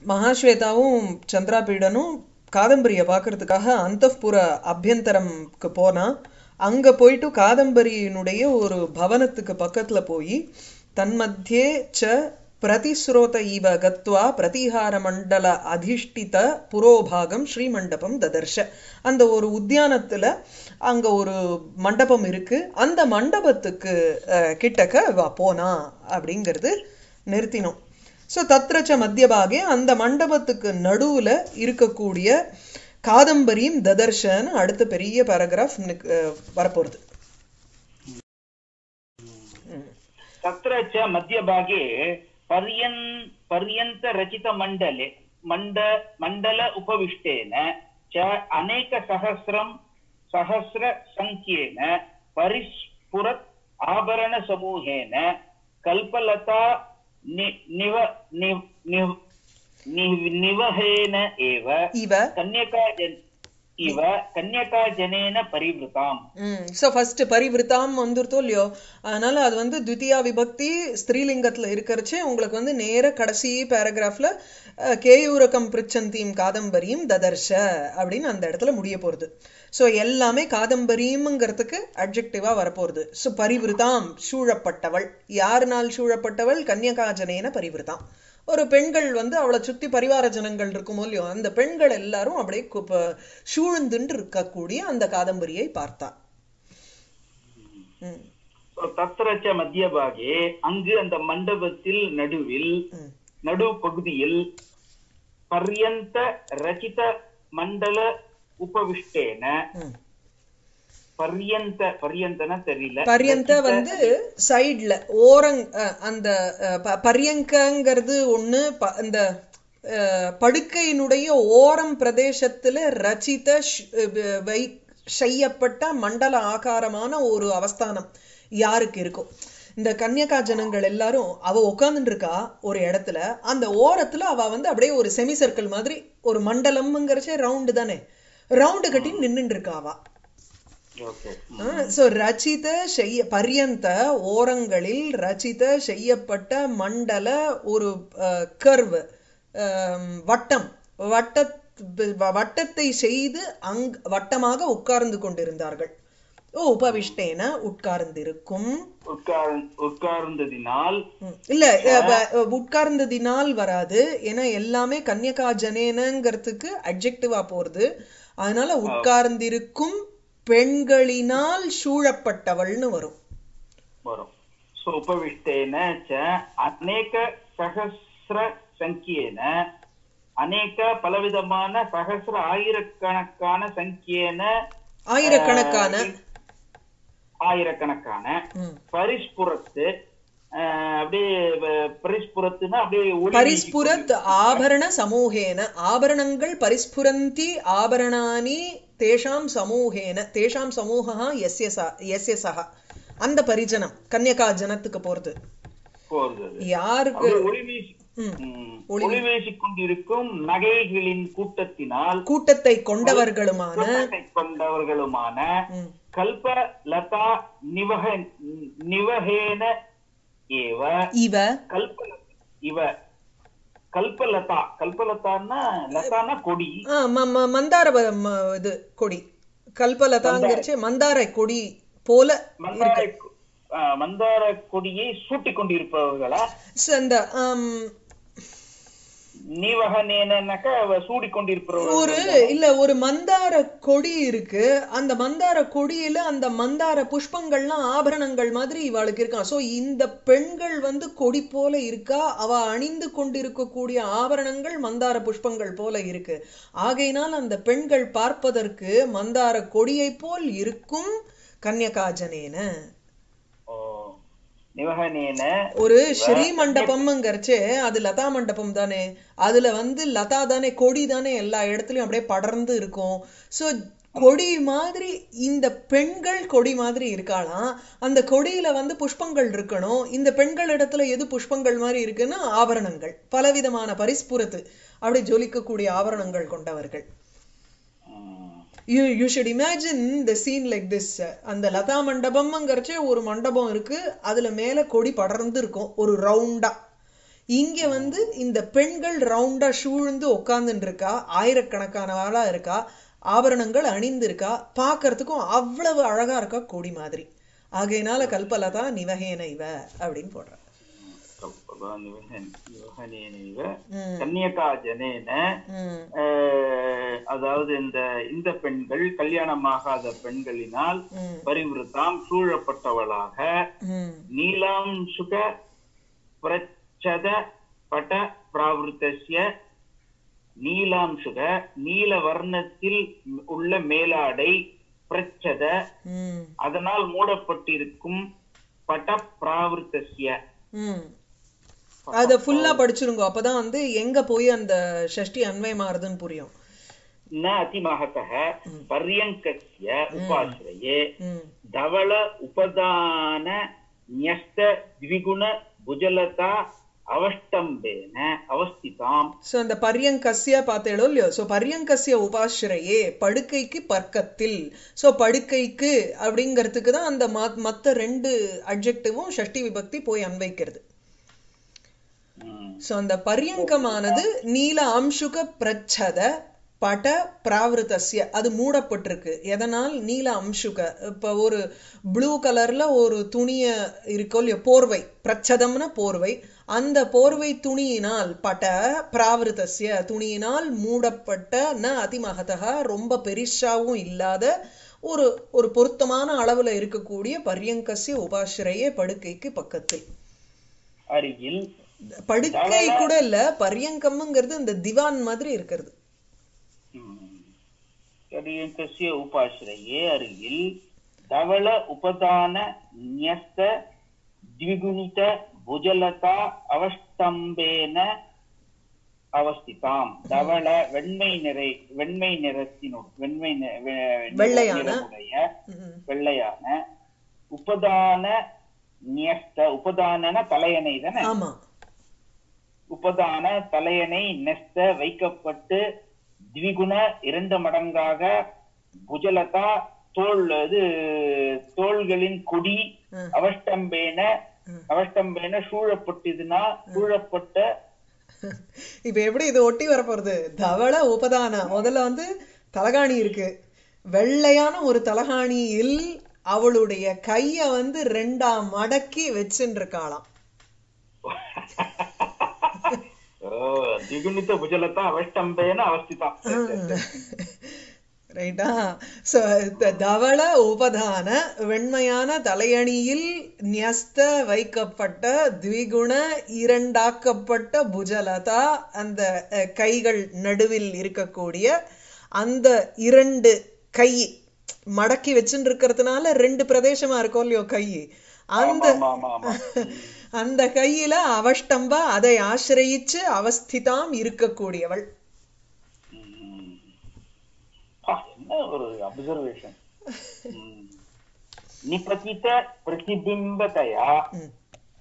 மகாஸ்வேதாவும் சந்திராபீடனும் காதம்பரியை பார்க்கறதுக்காக அந்தப்புற அபியந்தரம்க்கு போனா அங்க போயிட்டு காதம்பரியினுடைய ஒரு பவனத்துக்கு பக்கத்துல போய் தன்மத்தியே ச பிரதிஸ்ரோத இவ கத்வா பிரதிஹார மண்டல அதிஷ்டித புரோபாகம் ஸ்ரீமண்டபம் ததர்ஷ அந்த ஒரு உத்தியானத்துல அங்க ஒரு மண்டபம் இருக்கு அந்த மண்டபத்துக்கு அஹ், கிட்டக்க வா போனா அப்படிங்கிறது நிறுத்தினோம் ஸோ தத்ரச்ச மத்தியபாகே அந்த மண்டபத்துக்கு நடுவுல இருக்கக்கூடிய காதம்பரியும் ததர்ஷன்னு அடுத்த பெரிய பேராகிராஃப் வரப்போறது तत्र च मध्यभागे पर्यन् पर्यन्तरचितमण्डले मण्ड मण्डल उपविष्टेन च अनेकसहस्रं सहस्रसङ्ख्येन परिस्फुरत् आभरणसमूहेन कल्पलता नि निव निव निव निव निवहेन एव இவ कन्यकाजन इव कन्यकाजनेन परिवृताम् ம் ஸோ ஃபர்ஸ்ட் பரிவிருத்தாம் வந்துருத்தோ இல்லையோ அதனால அது வந்து த்விதியா விபக்தி ஸ்திரீலிங்கத்துல இருக்கிறச்சே உங்களுக்கு வந்து நேர கடைசி பேராகிராஃப்ல கேயூரகம் பிரிச்சந்தீம் காதம்பரியும் ததர்ஷ அப்படின்னு அந்த இடத்துல முடிய போறது ஸோ எல்லாமே காதம்பரியும்ங்கிறதுக்கு அட்ஜெக்டிவா வரப்போறது ஸோ பரிவிருத்தாம் சூழப்பட்டவள் யாருனால் சூழப்பட்டவள் கன்யகாஜனேன பரிவிருத்தாம் ஒரு பெண்கள் வந்து அவளை சுத்தி பரிவார ஜனங்கள் இருக்குமோ இல்லையோ அந்த பெண்கள் எல்லாரும் அப்படியே குப்ப- சூழ்ந்துண்டு இருக்கக்கூடிய அந்த காதம்பரியை பார்த்தா ம், So, தத்ர ச மத்தியபாகே அங்கு அந்த மண்டபத்தில் நடுவில் ம், நடு பகுதியில் பர்யந்த ரச்சித மண்டல உபவிஷ்டேன ம். பர்யந்த பர்யந்தன தெரியல பர்யந்த ரச்சித- வந்து சைடுல ஓரங் அஹ், அந்த அஹ், ப- பர்யங்கங்கிறது ஒண்ணு ப- அந்த அஹ், படுக்கையினுடைய ஓரம் பிரதேசத்துல ரச்சித ஷ்- அஹ், வை செய்யப்பட்ட மண்டல ஆகாரமான ஒரு அவஸ்தானம் யாருக்கு இருக்கும் இந்த கன்யகா ஜனங்கள் எல்லாரும் அவ உட்கார்ந்துட்டு இருக்கா ஒரு இடத்துல அந்த ஓரத்துல அவ வந்து அப்படியே ஒரு செமி சர்க்கிள் மாதிரி ஒரு மண்டலம்ங்கிறச்சே ரவுண்டு தானே ரவுண்டு கட்டி நின்னுட்டு இருக்கா அவ Okay. சோ ரச்சித செய்ய பர்யந்த ஓரங்களில் ரச்சித செய்யப்பட்ட மண்டல ஒரு கர்வ் வட்டம் வட்ட வட்டத்தை செய்து அங் வட்டமாக உட்கார்ந்து கொண்டிருந்தார்கள் ஓ உபவிஷ்டேன உட்கார்ந்திருக்கும் உட்கார் உட்கார்ந்ததினால் ம். இல்ல அஹ், ப- உட்கார்ந்ததினால் வராது ஏன்னா எல்லாமே கன்யகா ஜனேனங்கிறதுக்கு அட்ஜெக்டிவா போறது அதனால உட்கார்ந்திருக்கும் பெண்களினால் சூழப்பட்டவள்னு வரும் வரும் சோ உபவிஷ்டேன ச அநேக சகசிர சங்கியேன அநேக பலவிதமான சகசிர ஆயிரக்கணக்கான சங்கியேன ஆயிரக்கணக்கான ஆயிரக்கணக்கான ம். பரிஸ்புரத்து அஹ், அப்படியே வ- பரிஸ்புரத்துன்னா அப்படியே ஒளி பரிஸ்புரத் ஆபரண சமூகேன ஆபரணங்கள் பரிஸ்புரந்தி ஆபரணானி தேஷாம் சமூகேன தேஷாம் சமூகா எஸ்ய ச- எஸ்ய சக அந்த பரிஜனம் கன்யகா ஜனத்துக்கு போறது போறது யாருக்கு அப்படியே ஒளி வீசி ம். ம், ஒளி வீசிக் கொண்டிருக்கும் நகைகளின் கூட்டத்தினால் கூட்டத்தை கொண்டவர்களுமான கூட்டத்தை கொண்டவர்களுமான ம், கல்ப லதா நிவக நிவகேன ஏவ இவ கல்ப இவ கல்பலதா கல்பலதான்னா லதான்னா கொடி ஆ, ம- ம- மந்தார வ- ம- இது கொடி கல்பலதாங்கிறச்சு மந்தார கொடி போல மந்தார ஆ, மந்தார கொடியை சூட்டிக் கொண்டிருப்பவர்களா ச- அந்த ஆம், நீவகனேனாக்கா சூடிக் கொண்டிருப்பவர்கள் ஒரு இல்ல ஒரு மந்தார கொடி இருக்கு அந்த மந்தார கொடியில அந்த மந்தார புஷ்பங்கள்லாம் ஆபரணங்கள் மாதிரி இவாளுக்கு இருக்கான் சோ இந்த பெண்கள் வந்து கொடி போல இருக்கா அவ அணிந்து கொண்டிருக்கக்கூடிய ஆபரணங்கள் மந்தார புஷ்பங்கள் போல இருக்கு ஆகையினால் அந்த பெண்கள் பார்ப்பதற்கு மந்தார கொடியை போல் இருக்கும் கன்யகாஜனேன ஓ, நிவகனேன ஒரு ஸ்ரீ மண்டபம்ங்கிறச்சே அது லதா மண்டபம் தானே அதுல வந்து லதா தானே கொடி தானே எல்லா இடத்துலயும் அப்படியே படர்ந்து இருக்கும் சோ கொடி மாதிரி இந்த பெண்கள் கொடி மாதிரி இருக்காளாம் அந்த கொடியில வந்து புஷ்பங்கள் இருக்கணும் இந்த பெண்கள் இடத்துல எது புஷ்பங்கள் மாதிரி இருக்குன்னா ஆபரணங்கள் பலவிதமான பரிஸ்புரத்து அப்படி ஜொலிக்கக்கூடிய ஆபரணங்கள் கொண்டவர்கள் ம், you you should imagine the scene like this அந்த லதா மண்டபம்ங்கிறச்சே ஒரு மண்டபம் இருக்கு அதுல மேல கொடி படர்ந்து இருக்கும் ஒரு ரவுண்டா இங்க வந்து இந்த பெண்கள் ரவுண்டா சூழ்ந்து உட்கார்ந்துட்டு இருக்கா ஆயிரக்கணக்கானவாளா இருக்கா ஆபரணங்கள் அணிந்திருக்கா பார்க்கறதுக்கும் அவ்வளவு அழகா இருக்கா கொடி மாதிரி ஆகையினால கல்பலதா நிவகேன இவ அப்படின்னு போடுற கல்பலா நிவகன் நிவகனேனைவ ம், கன்னியகா ஜனேன ம், அஹ், அதாவது இந்த இந்த பெண்கள் கல்யாணமாகாத பெண்களினால் ம், பரிவிருத்தாம் சூழப்பட்டவளாக ம், நீலாம் சுக பிரச்சத பட பிராவிருத்தஸ்ய நீலாம் சுக நீல வர்ணத்தில் உள்ள மேலாடை பிரச்சத ம், அதனால் மூடப்பட்டிருக்கும் பட பிராவிருத்தஸ்ய ம். அத ஃபுல்லா படிச்சிருங்க அப்பதான் வந்து எங்க போய் அந்த ஷஷ்டி அன்வயமாறுதுன்னு புரியும் न अतिमहतः पर्यङ्कस्य उपाश्रये ம், धवल उपदान न्यस्त द्विगुण भुजलता அவஷ்டம்பேன அவஸ்திதாம் சோ அந்த பர்யங்கஸ்ய பார்த்தேளோ இல்லையோ சோ பர்யங்கஸ்ய உபாசிரையே படுக்கைக்கு பர்க்கத்தில் சோ படுக்கைக்கு அப்படிங்கிறதுக்கு தான் அந்த ம- மத்த ரெண்டு அட்ஜெக்டிவும் ஷஷ்டி விபக்தி போய் அன்வைக்கிறது ம். சோ அந்த பர்யங்கமானது நீல அம்சுக பிரச்சத பட பிராவிருத்தஸ்ய அது மூடப்பட்டிருக்கு எதனால் நீல அம்சுக இப்ப ஒரு ப்ளூ கலர்ல ஒரு துணிய இருக்கோ இல்லையோ போர்வை பிரச்சதம்னா போர்வை அந்த போர்வை துணியினால் பட பிராவிருத்தஸ்ய துணியினால் மூடப்பட்ட ந அதிமகதா ரொம்ப பெரிசாவும் இல்லாத ஒரு ஒரு பொருத்தமான அளவுல இருக்கக்கூடிய பர்யங்கஸ்ய உபாசிரையே படுக்கைக்கு பக்கத்தில் அருகில் படுக்கை கூட இல்ல பர்யங்கம்ங்கிறது இந்த திவான் மாதிரி இருக்கிறது पर्यङ्कस्य उपाश्रये அருகில் धवल उपदान न्यस्त द्विगुणित भुजलता அவஷ்டம்பேன அவஸ்திதாம் தவள வெண்மை நிறை வெண்மை நிறத்தினு வெண்மை நி- வெ- வெள்ளையான. நிறமுடைய ம். வெள்ளையான உபதான நியஸ்த உபதானன தலையணை தானே ஆமா உபதான தலையணை நெஸ்த வைக்கப்பட்டு த்விகுண இரண்டு மடங்காக புஜலதா தோல் இது தோள்களின் கொடி ம். அவஷ்டம்பேன ம். அவஷ்டம்பேன சூழப்பட்டதுன்னா சூழப்பட்ட இப்ப எப்படி இது ஒட்டி வரப்போறது தவள உபதான முதல்ல வந்து தலகாணி இருக்கு வெள்ளையான ஒரு தலகாணியில் அவளுடைய கைய வந்து ரெண்டா மடக்கி வச்சுட்டு இருக்காளாம் ஓ, திகுணித்த புஜலதா அவஷ்டம்பேன அவஸ்திதா ரைட்டா சோ தவள உபதான வெண்மையான தலையணியில் நியஸ்த வைக்கப்பட்ட த்விகுண இரண்டாக்கப்பட்ட புஜலதா அந்த அஹ், கைகள் நடுவில் இருக்கக்கூடிய அந்த இரண்டு கை மடக்கி வச்சுட்டு இருக்கிறதுனால ரெண்டு பிரதேசமா இருக்கும் இல்லையோ கை அந்த ஆமா ஆமா ஆமா அந்த கையில அவஷ்டம்ப அதை ஆசிரயிச்சு அவஸ்திதாம் இருக்கக்கூடியவள் ம். பா, என்ன ஒரு அப்சர்வேஷன் நிபதித பிரதிபிம்பதயா ம்.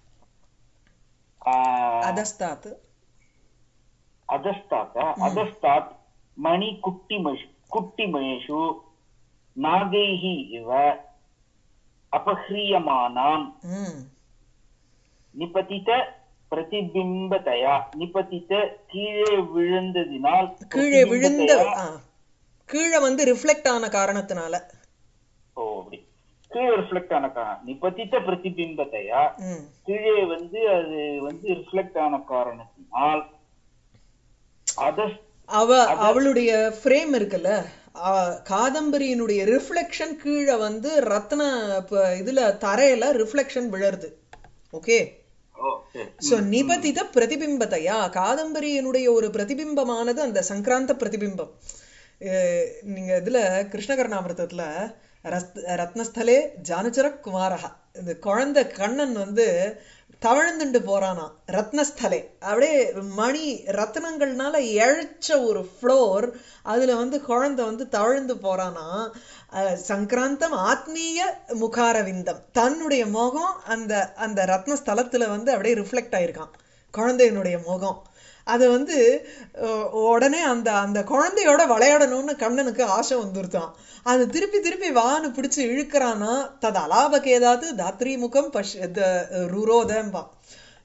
ஆ, அதஸ்தாத் अधस्तात् अधस्तात् मणिकुट्टिमषु कुट्टिमयेषु नागैः इव अपह्रियमानां ம் நிபதித பிரதிபிம்பதயா நிபதித்த கீழே விழுந்ததினால் கீழே விழுந்த பிரதிபிம்பதயா- ஆ, கீழே வந்து ரிஃப்ளெக்ட் ஆன காரணத்தினால ஓ அப்படி கீழே ரிஃப்ளெக்ட் ஆன கா- நிபதித்த பிரதிபிம்பத்தையா ம் கீழே வந்து அது வந்து ரிஃப்ளெக்ட் ஆன காரணத்தினால் அத அவ அவளுடைய ஃப்ரேம் இருக்குல்ல ஆ, காதம்பரியினுடைய ரிஃப்ளெக்ஷன் கீழே வந்து ரத்ன ப- இதுல தரையில ரிஃப்ளெக்ஷன் விழருது ஓகே ஓ சரி சோ நிபதித பிரதிபிம்பத்தையா காதம்பரியினுடைய ஒரு பிரதிபிம்பமானது அந்த சங்கராந்த பிரதிபிம்பம் அஹ் நீங்க இதுல கிருஷ்ணகர்ணாமிரதத்துல ரத் ரத்னஸ்தலே ஜானுச்சர குமாரஹா இந்த குழந்தை கண்ணன் வந்து தவழ்ந்துண்டு போறானா ரத்னஸ்தலே அப்படியே மணி ரத்னங்கள்னால இழைச்ச ஒரு ஃப்ளோர் அதுல வந்து குழந்தை வந்து தவழ்ந்து போறானா அஹ் சங்கராந்தம் ஆத்மீய முகாரவிந்தம் தன்னுடைய முகம் அந்த அந்த ரத்னஸ்தலத்துல வந்து அப்படியே ரிஃப்ளெக்ட் ஆயிருக்கான் குழந்தையினுடைய முகம் அது வந்து அஹ், உடனே அந்த அந்த குழந்தையோட விளையாடணும்னு கண்ணனுக்கு ஆசை வந்துருத்தான் அது திருப்பி திருப்பி வான்னு பிடிச்சு இழுக்கிறானா தது அலாபகேதாது தாத்ரி முகம் பஷ் ருரோதம்பா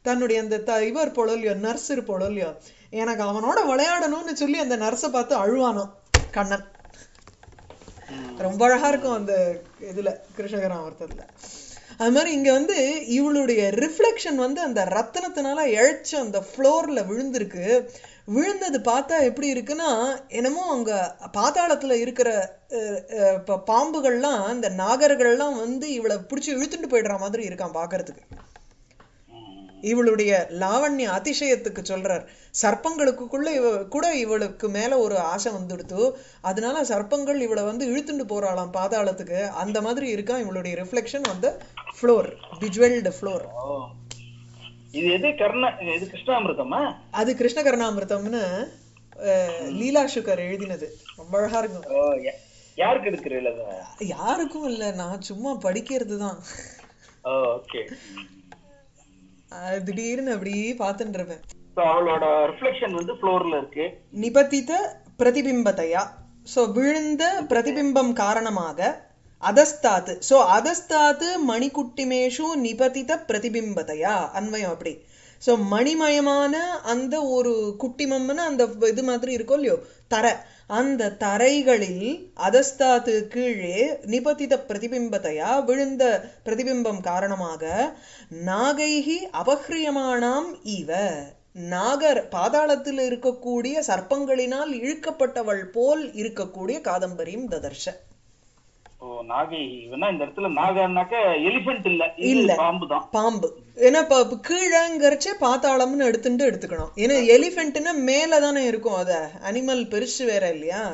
தன்னுடைய அந்த த இவர் போலலையோ நர்ஸ் இருப்போலலையோ எனக்கு அவனோட விளையாடணும்னு சொல்லி அந்த நர்ஸை பார்த்து அழுவானோ கண்ணன் ரொம்ப அழகா இருக்கும் அந்த இதுல கிருஷ்ணகராமர்த்தத்துல அது மாதிரி இங்க வந்து இவளுடைய ரிஃப்ளெக்ஷன் வந்து அந்த ரத்தனத்தினால இழைச்ச அந்த ஃப்ளோர்ல விழுந்திருக்கு விழுந்தது பார்த்தா எப்படி இருக்குன்னா என்னமோ அங்க பாதாளத்துல இருக்கிற அஹ், அஹ், ப- பாம்புகள்லாம் இந்த நாகர்கள்லாம் வந்து இவளை பிடிச்சி இழுத்துட்டு போயிடுற மாதிரி இருக்கான் பார்க்கறதுக்கு இவளுடைய லாவண்ய அதிசயத்துக்கு சொல்றார் சர்ப்பங்களுக்குள்ள இவ கூட இவளுக்கு மேல ஒரு ஆசை வந்துடுத்து அதனால சர்ப்பங்கள் இவளை வந்து இழுத்துட்டு போறாளாம் பாதாளத்துக்கு அந்த மாதிரி இருக்கான் இவளுடைய ரிஃப்ளெக்ஷன் அந்த ஃப்ளோர் பிஜுவல்டு ஃப்ளோர் ஓ இது எது கர்ண இது கிருஷ்ணாமிர்தமா அது கிருஷ்ண கருணாமிர்தம்னு அஹ், லீலா சுகர் எழுதினது ரொம்ப அழகா இருக்கும் ஓ யா- யாருக்கு எடுக்கிறீல்ல அது யாருக்கும் இல்ல நான் சும்மா படிக்கிறது தான் ஓ ஓகே திடீர்னு அப்படியே பார்த்துட்டு இருப்பேன் ஸோ அவளோட ரிஃப்ளெக்ஷன் வந்து ஃப்ளோர்ல இருக்கு நிபதித பிரதிபிம்பத்தையா சோ விழுந்த பிரதிபிம்பம் காரணமாக அதஸ்தாத்து சோ அதஸ்தாத்து மணிக்குட்டிமேஷு நிபதித பிரதிபிம்பத்தையா அன்வயம் அப்படி சோ மணிமயமான அந்த ஒரு குட்டிமம்னு அந்த இது மாதிரி இருக்கும் இல்லையோ தரை அந்த தரைகளில் அதஸ்தாத்து கீழே நிபதித பிரதிபிம்பத்தையா விழுந்த பிரதிபிம்பம் காரணமாக நாகைகி அபஹ்ரியமானாம் இவ நாகர் பாதாளத்தில் இருக்கக்கூடிய சர்ப்பங்களினால் இழுக்கப்பட்டவள் போல் இருக்கக்கூடிய காதம்பரியும் ததர்ஷ ஓ நாகை வேணா இந்த இடத்துல நாகன்னாக்க எலிஃபென்ட் இல்ல இல்ல. இது பாம்பு தான் பாம்பு ஏன்னா இப்ப இப்ப கீழங்கரிச்சே பாதாளம்னு எடுத்துட்டு எடுத்துக்கணும் ஏன்னா எலிஃபென்ட்னா மேல தானே இருக்கும் அத அனிமல் பெருசு வேற இல்லையா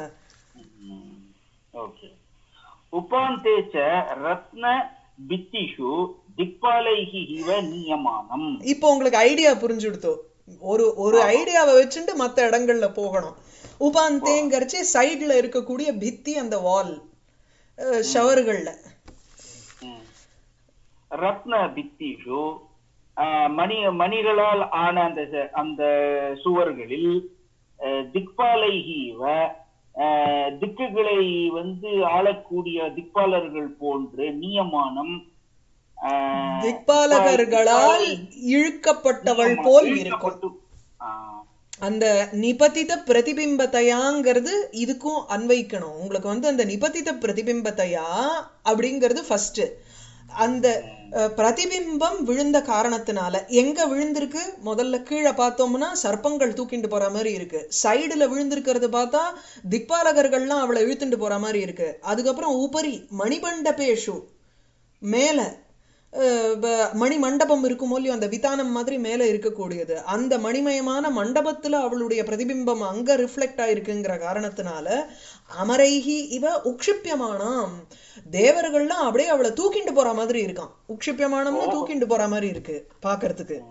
ஓகே உபாந்தே ச ரத்ன பித்திஷு திக்பாலைஹி இவ நியமானம் இப்போ உங்களுக்கு ஐடியா புரிஞ்சுடுத்தோ ஒரு ஒரு ஐடியாவை வச்சுட்டு மத்த இடங்கள்ல போகணும் உபாந்தேங்கரிச்சே சைடுல இருக்கக்கூடிய பித்தி அந்த வால் ஷவர்கள்ல ம். ரத்ன பித்திஷு ஆஹ், மணி மணிகளால் ஆன அந்த ச- அந்த சுவர்களில் அஹ், திக்பாலைஹி இவ ஆஹ், திக்குகளை வந்து ஆளக்கூடிய திக்பாலர்கள் போன்று நியமானம் ஆஹ், திக்பாலகர்களால் இழுக்கப்பட்டவள் போல் இருக்கும் இழுக்கப்பட்டு- ஆஹ், அந்த நிபதித பிரதிபிம்பத்தையாங்கிறது இதுக்கும் அன்வைக்கணும் உங்களுக்கு வந்து அந்த நிபதித பிரதிபிம்பத்தையா அப்படிங்கிறது ஃபர்ஸ்ட் அந்த அஹ், பிரதிபிம்பம் விழுந்த காரணத்தினால எங்க விழுந்திருக்கு முதல்ல கீழே பார்த்தோம்னா சர்ப்பங்கள் தூக்கிட்டு போற மாதிரி இருக்கு சைடுல விழுந்திருக்கிறது பார்த்தா திக்பாலகர்கள்லாம் அவளை இழுத்துட்டு போற மாதிரி இருக்கு அதுக்கப்புறம் உபரி மணிபண்டபேஷு மேல அஹ் ப- மணி மண்டபம் இருக்குமோ இல்லையோ அந்த விதானம் மாதிரி மேல இருக்கக்கூடியது அந்த மணிமயமான மண்டபத்துல அவளுடைய பிரதிபிம்பம் அங்க ரிஃப்ளெக்ட் ஆயிருக்குங்கிற காரணத்தினால அமரைஹி இவ உக்ஷிப்பியமானாம் தேவர்கள்லாம் அப்படியே அவளை தூக்கிண்டு போற மாதிரி இருக்கான் உக்ஷிப்பியமானம்னு தூக்கிண்டு போற மாதிரி இருக்கு பாக்குறதுக்கு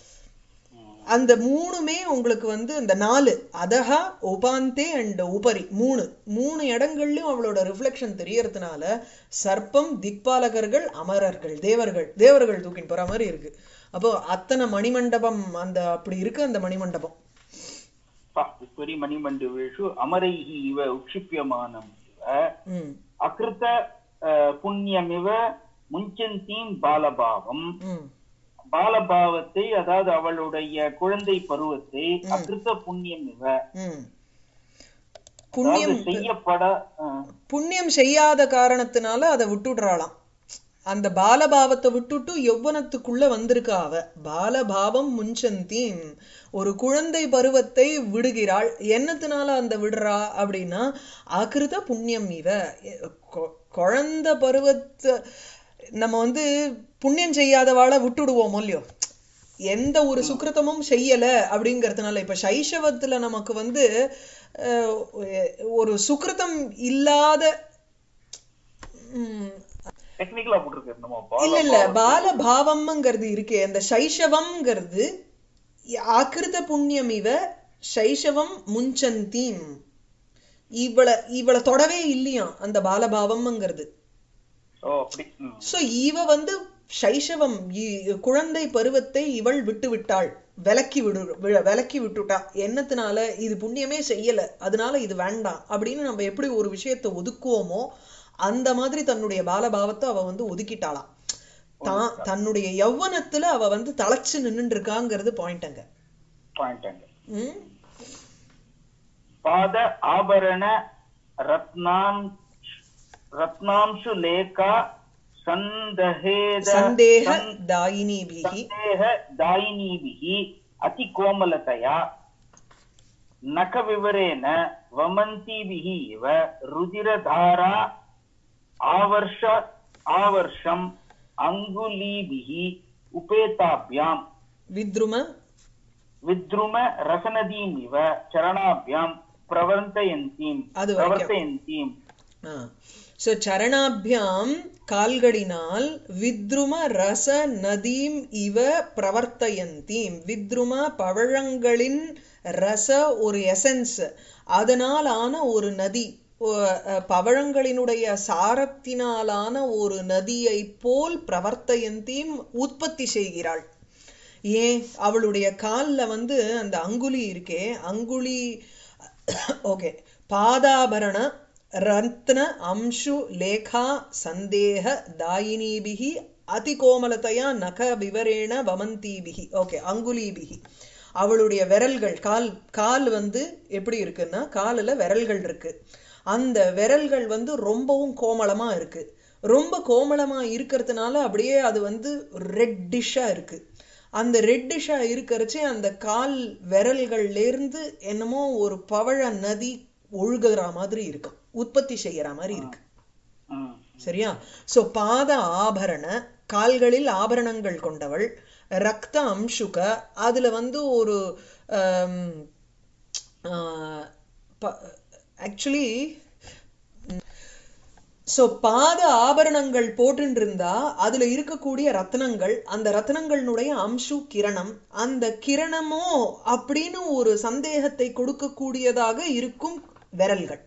அந்த மூணுமே உங்களுக்கு வந்து இந்த நாலு அதஹா உபாந்தே அண்ட் உபரி மூணு மூணு இடங்கள்லயும் அவளோட ரிஃப்ளெக்ஷன் தெரியறதுனால சர்ப்பம் திக்பாலகர்கள் அமரர்கள் தேவர்கள் தேவர்கள் தூக்கிட்டு போற மாதிரி இருக்கு அப்போ அத்தனை மணிமண்டபம் அந்த அப்படி இருக்கு அந்த மணிமண்டபம் பா, உபரி மணிமண்டபேஷு அமரைஹி இவ உக்ஷிப்பியமானம் இவ ம் அகிருத்த அஹ், புண்ணியமிவ முஞ்சந்தீம் பாலபாவம் ம் பாலபாவத்தை அதாவது அவளுடைய குழந்தை பருவத்தை அகிருத்த புண்ணியம் இவ ம் அதாவது புண்ணியம் செய்யப்பட அஹ், புண்ணியம் செய்யாத காரணத்தினால அதை விட்டுடுறாளாம் அந்த பாலபாவத்தை விட்டுட்டு யௌவனத்துக்குள்ள வந்திருக்கா அவ பாலபாவம் முஞ்சந்தீம் ஒரு குழந்தை பருவத்தை விடுகிறாள் என்னத்தினால அந்த விடுறா அப்படின்னா அகிருத புண்ணியம் இவ கொ- குழந்தை பருவத்தை நம்ம வந்து புண்ணியம் செய்யாதவாளை விட்டுடுவோமோ இல்லையோ எந்த ஒரு சுக்கிரத்தமும் செய்யல அப்படிங்கறதுனால இப்ப சைஷவத்துல நமக்கு வந்து அஹ், ஒரு சுக்கிரதம் இல்லாத உம், டெக்னிக்கலா போட்டிருக்கு நம்ம இல்ல இல்ல பாலபாவத்தை- பால பாவம்ங்கிறது இருக்கே அந்த சைஷவம்ங்கிறது ஆக்கிருத புண்ணியம் இவ சைஷவம் முஞ்சந்தீம் இவளை இவளை தொடவே இல்லையாம் அந்த பாலபாவம்ங்கிறது ஓ அப்படி ம். சோ இவ வந்து சைஷவம் இ- குழந்தை பருவத்தை இவள் விட்டு விட்டாள் விலக்கி விடு வி- விலக்கி விட்டுட்டா என்னத்தினால இது புண்ணியமே செய்யல அதனால இது வேண்டாம் அப்படின்னு நம்ம எப்படி ஒரு விஷயத்தை ஒதுக்குவோமோ அந்த மாதிரி தன்னுடைய பாலபாவத்தை அவ வந்து ஒதுக்கிட்டாளாம் தான் தன்னுடைய யௌவனத்துல அவ வந்து தளச்சு நின்னுட்டு இருக்காங்கிறது பாயிண்ட் அங்க பாயிண்ட் அங்க ம்? ಪಾದ ಆಭರಣ ರತ್ನಾಂ ರತ್ನಾಂಶು ಲೇಖ ಸಂದಹೇದ சந்தேக தாயினிபிகி ಸಂದೇಹ ದಾಯಿನೀಭಿः ಅತಿ ಕೋಮಲತೆಯ ನಖವಿವರೇಣ ವಮಂತಿಭಿः ಇವ ರುದಿರಧಾರಾ ಆವರ್ಷ ಆವರ್ಷಂ ಅಂಗುಲೀಭಿः ಉಪೇತಾಭ್ಯಾಂ வித்ரும ವಿದ್ರುಮ ರಸನದೀಮಿವ ಚರಣಾಭ್ಯಾಂ ಪ್ರವರ್ತಯಂತೀಂ ಅದು ವரைக்கும். ಪ್ರವರ್ತಯಂತೀಂ சோ சரணாபியாம் கால்களினால் வித்ரும ரச நதீம் இவ பிரவர்த்தயந்தீம் வித்ரும பவழங்களின் ரச ஒரு எசன்ஸ் அதனால் ஆன ஒரு நதி ஒ- அஹ், பவழங்களினுடைய சாரத்தினாலான ஒரு நதியை போல் பிரவர்த்தயந்தீம் உற்பத்தி செய்கிறாள் ஏன் அவளுடைய கால்ல வந்து அந்த அங்குலி இருக்கே அங்குலி ஓகே பாதாபரண ரத்ன அம்சு லேகா சந்தேக தாயினீபிகி அதிகோமலதையா நக விவரேண வமந்தீபிகி ஓகே அங்குலீபிகி அவளுடைய விரல்கள் கால் கால் வந்து எப்படி இருக்குன்னா காலில் விரல்கள் இருக்கு அந்த விரல்கள் வந்து ரொம்பவும் கோமளமா இருக்கு ரொம்ப கோமளமா இருக்கிறதுனால அப்படியே அது வந்து ரெட்டிஷா இருக்கு அந்த ரெட்டிஷா இருக்கிறச்சே அந்த கால் விரல்கள்ல இருந்து என்னமோ ஒரு பவழ நதி ஒழுகுற மாதிரி இருக்கும் உற்பத்தி செய்யற மாதிரி இருக்கு ಹ್ಮ್ சரியா சோ பாத ஆபரண கால்களில் ஆபரணங்கள் கொண்டவள் ரக்த அம்சுக அதுல வந்து ஒரு ஆக்சுவலி சோ பாத ஆபரணங்கள் போட்டுட்டு இருந்தா அதுல இருக்கக்கூடிய ரத்னங்கள் அந்த ரத்னங்களுடைய அம்சு கிரணம் அந்த கிரணமோ அப்படின்னு ஒரு சந்தேகத்தை கொடுக்கக்கூடியதாக இருக்கும் விரல்கள்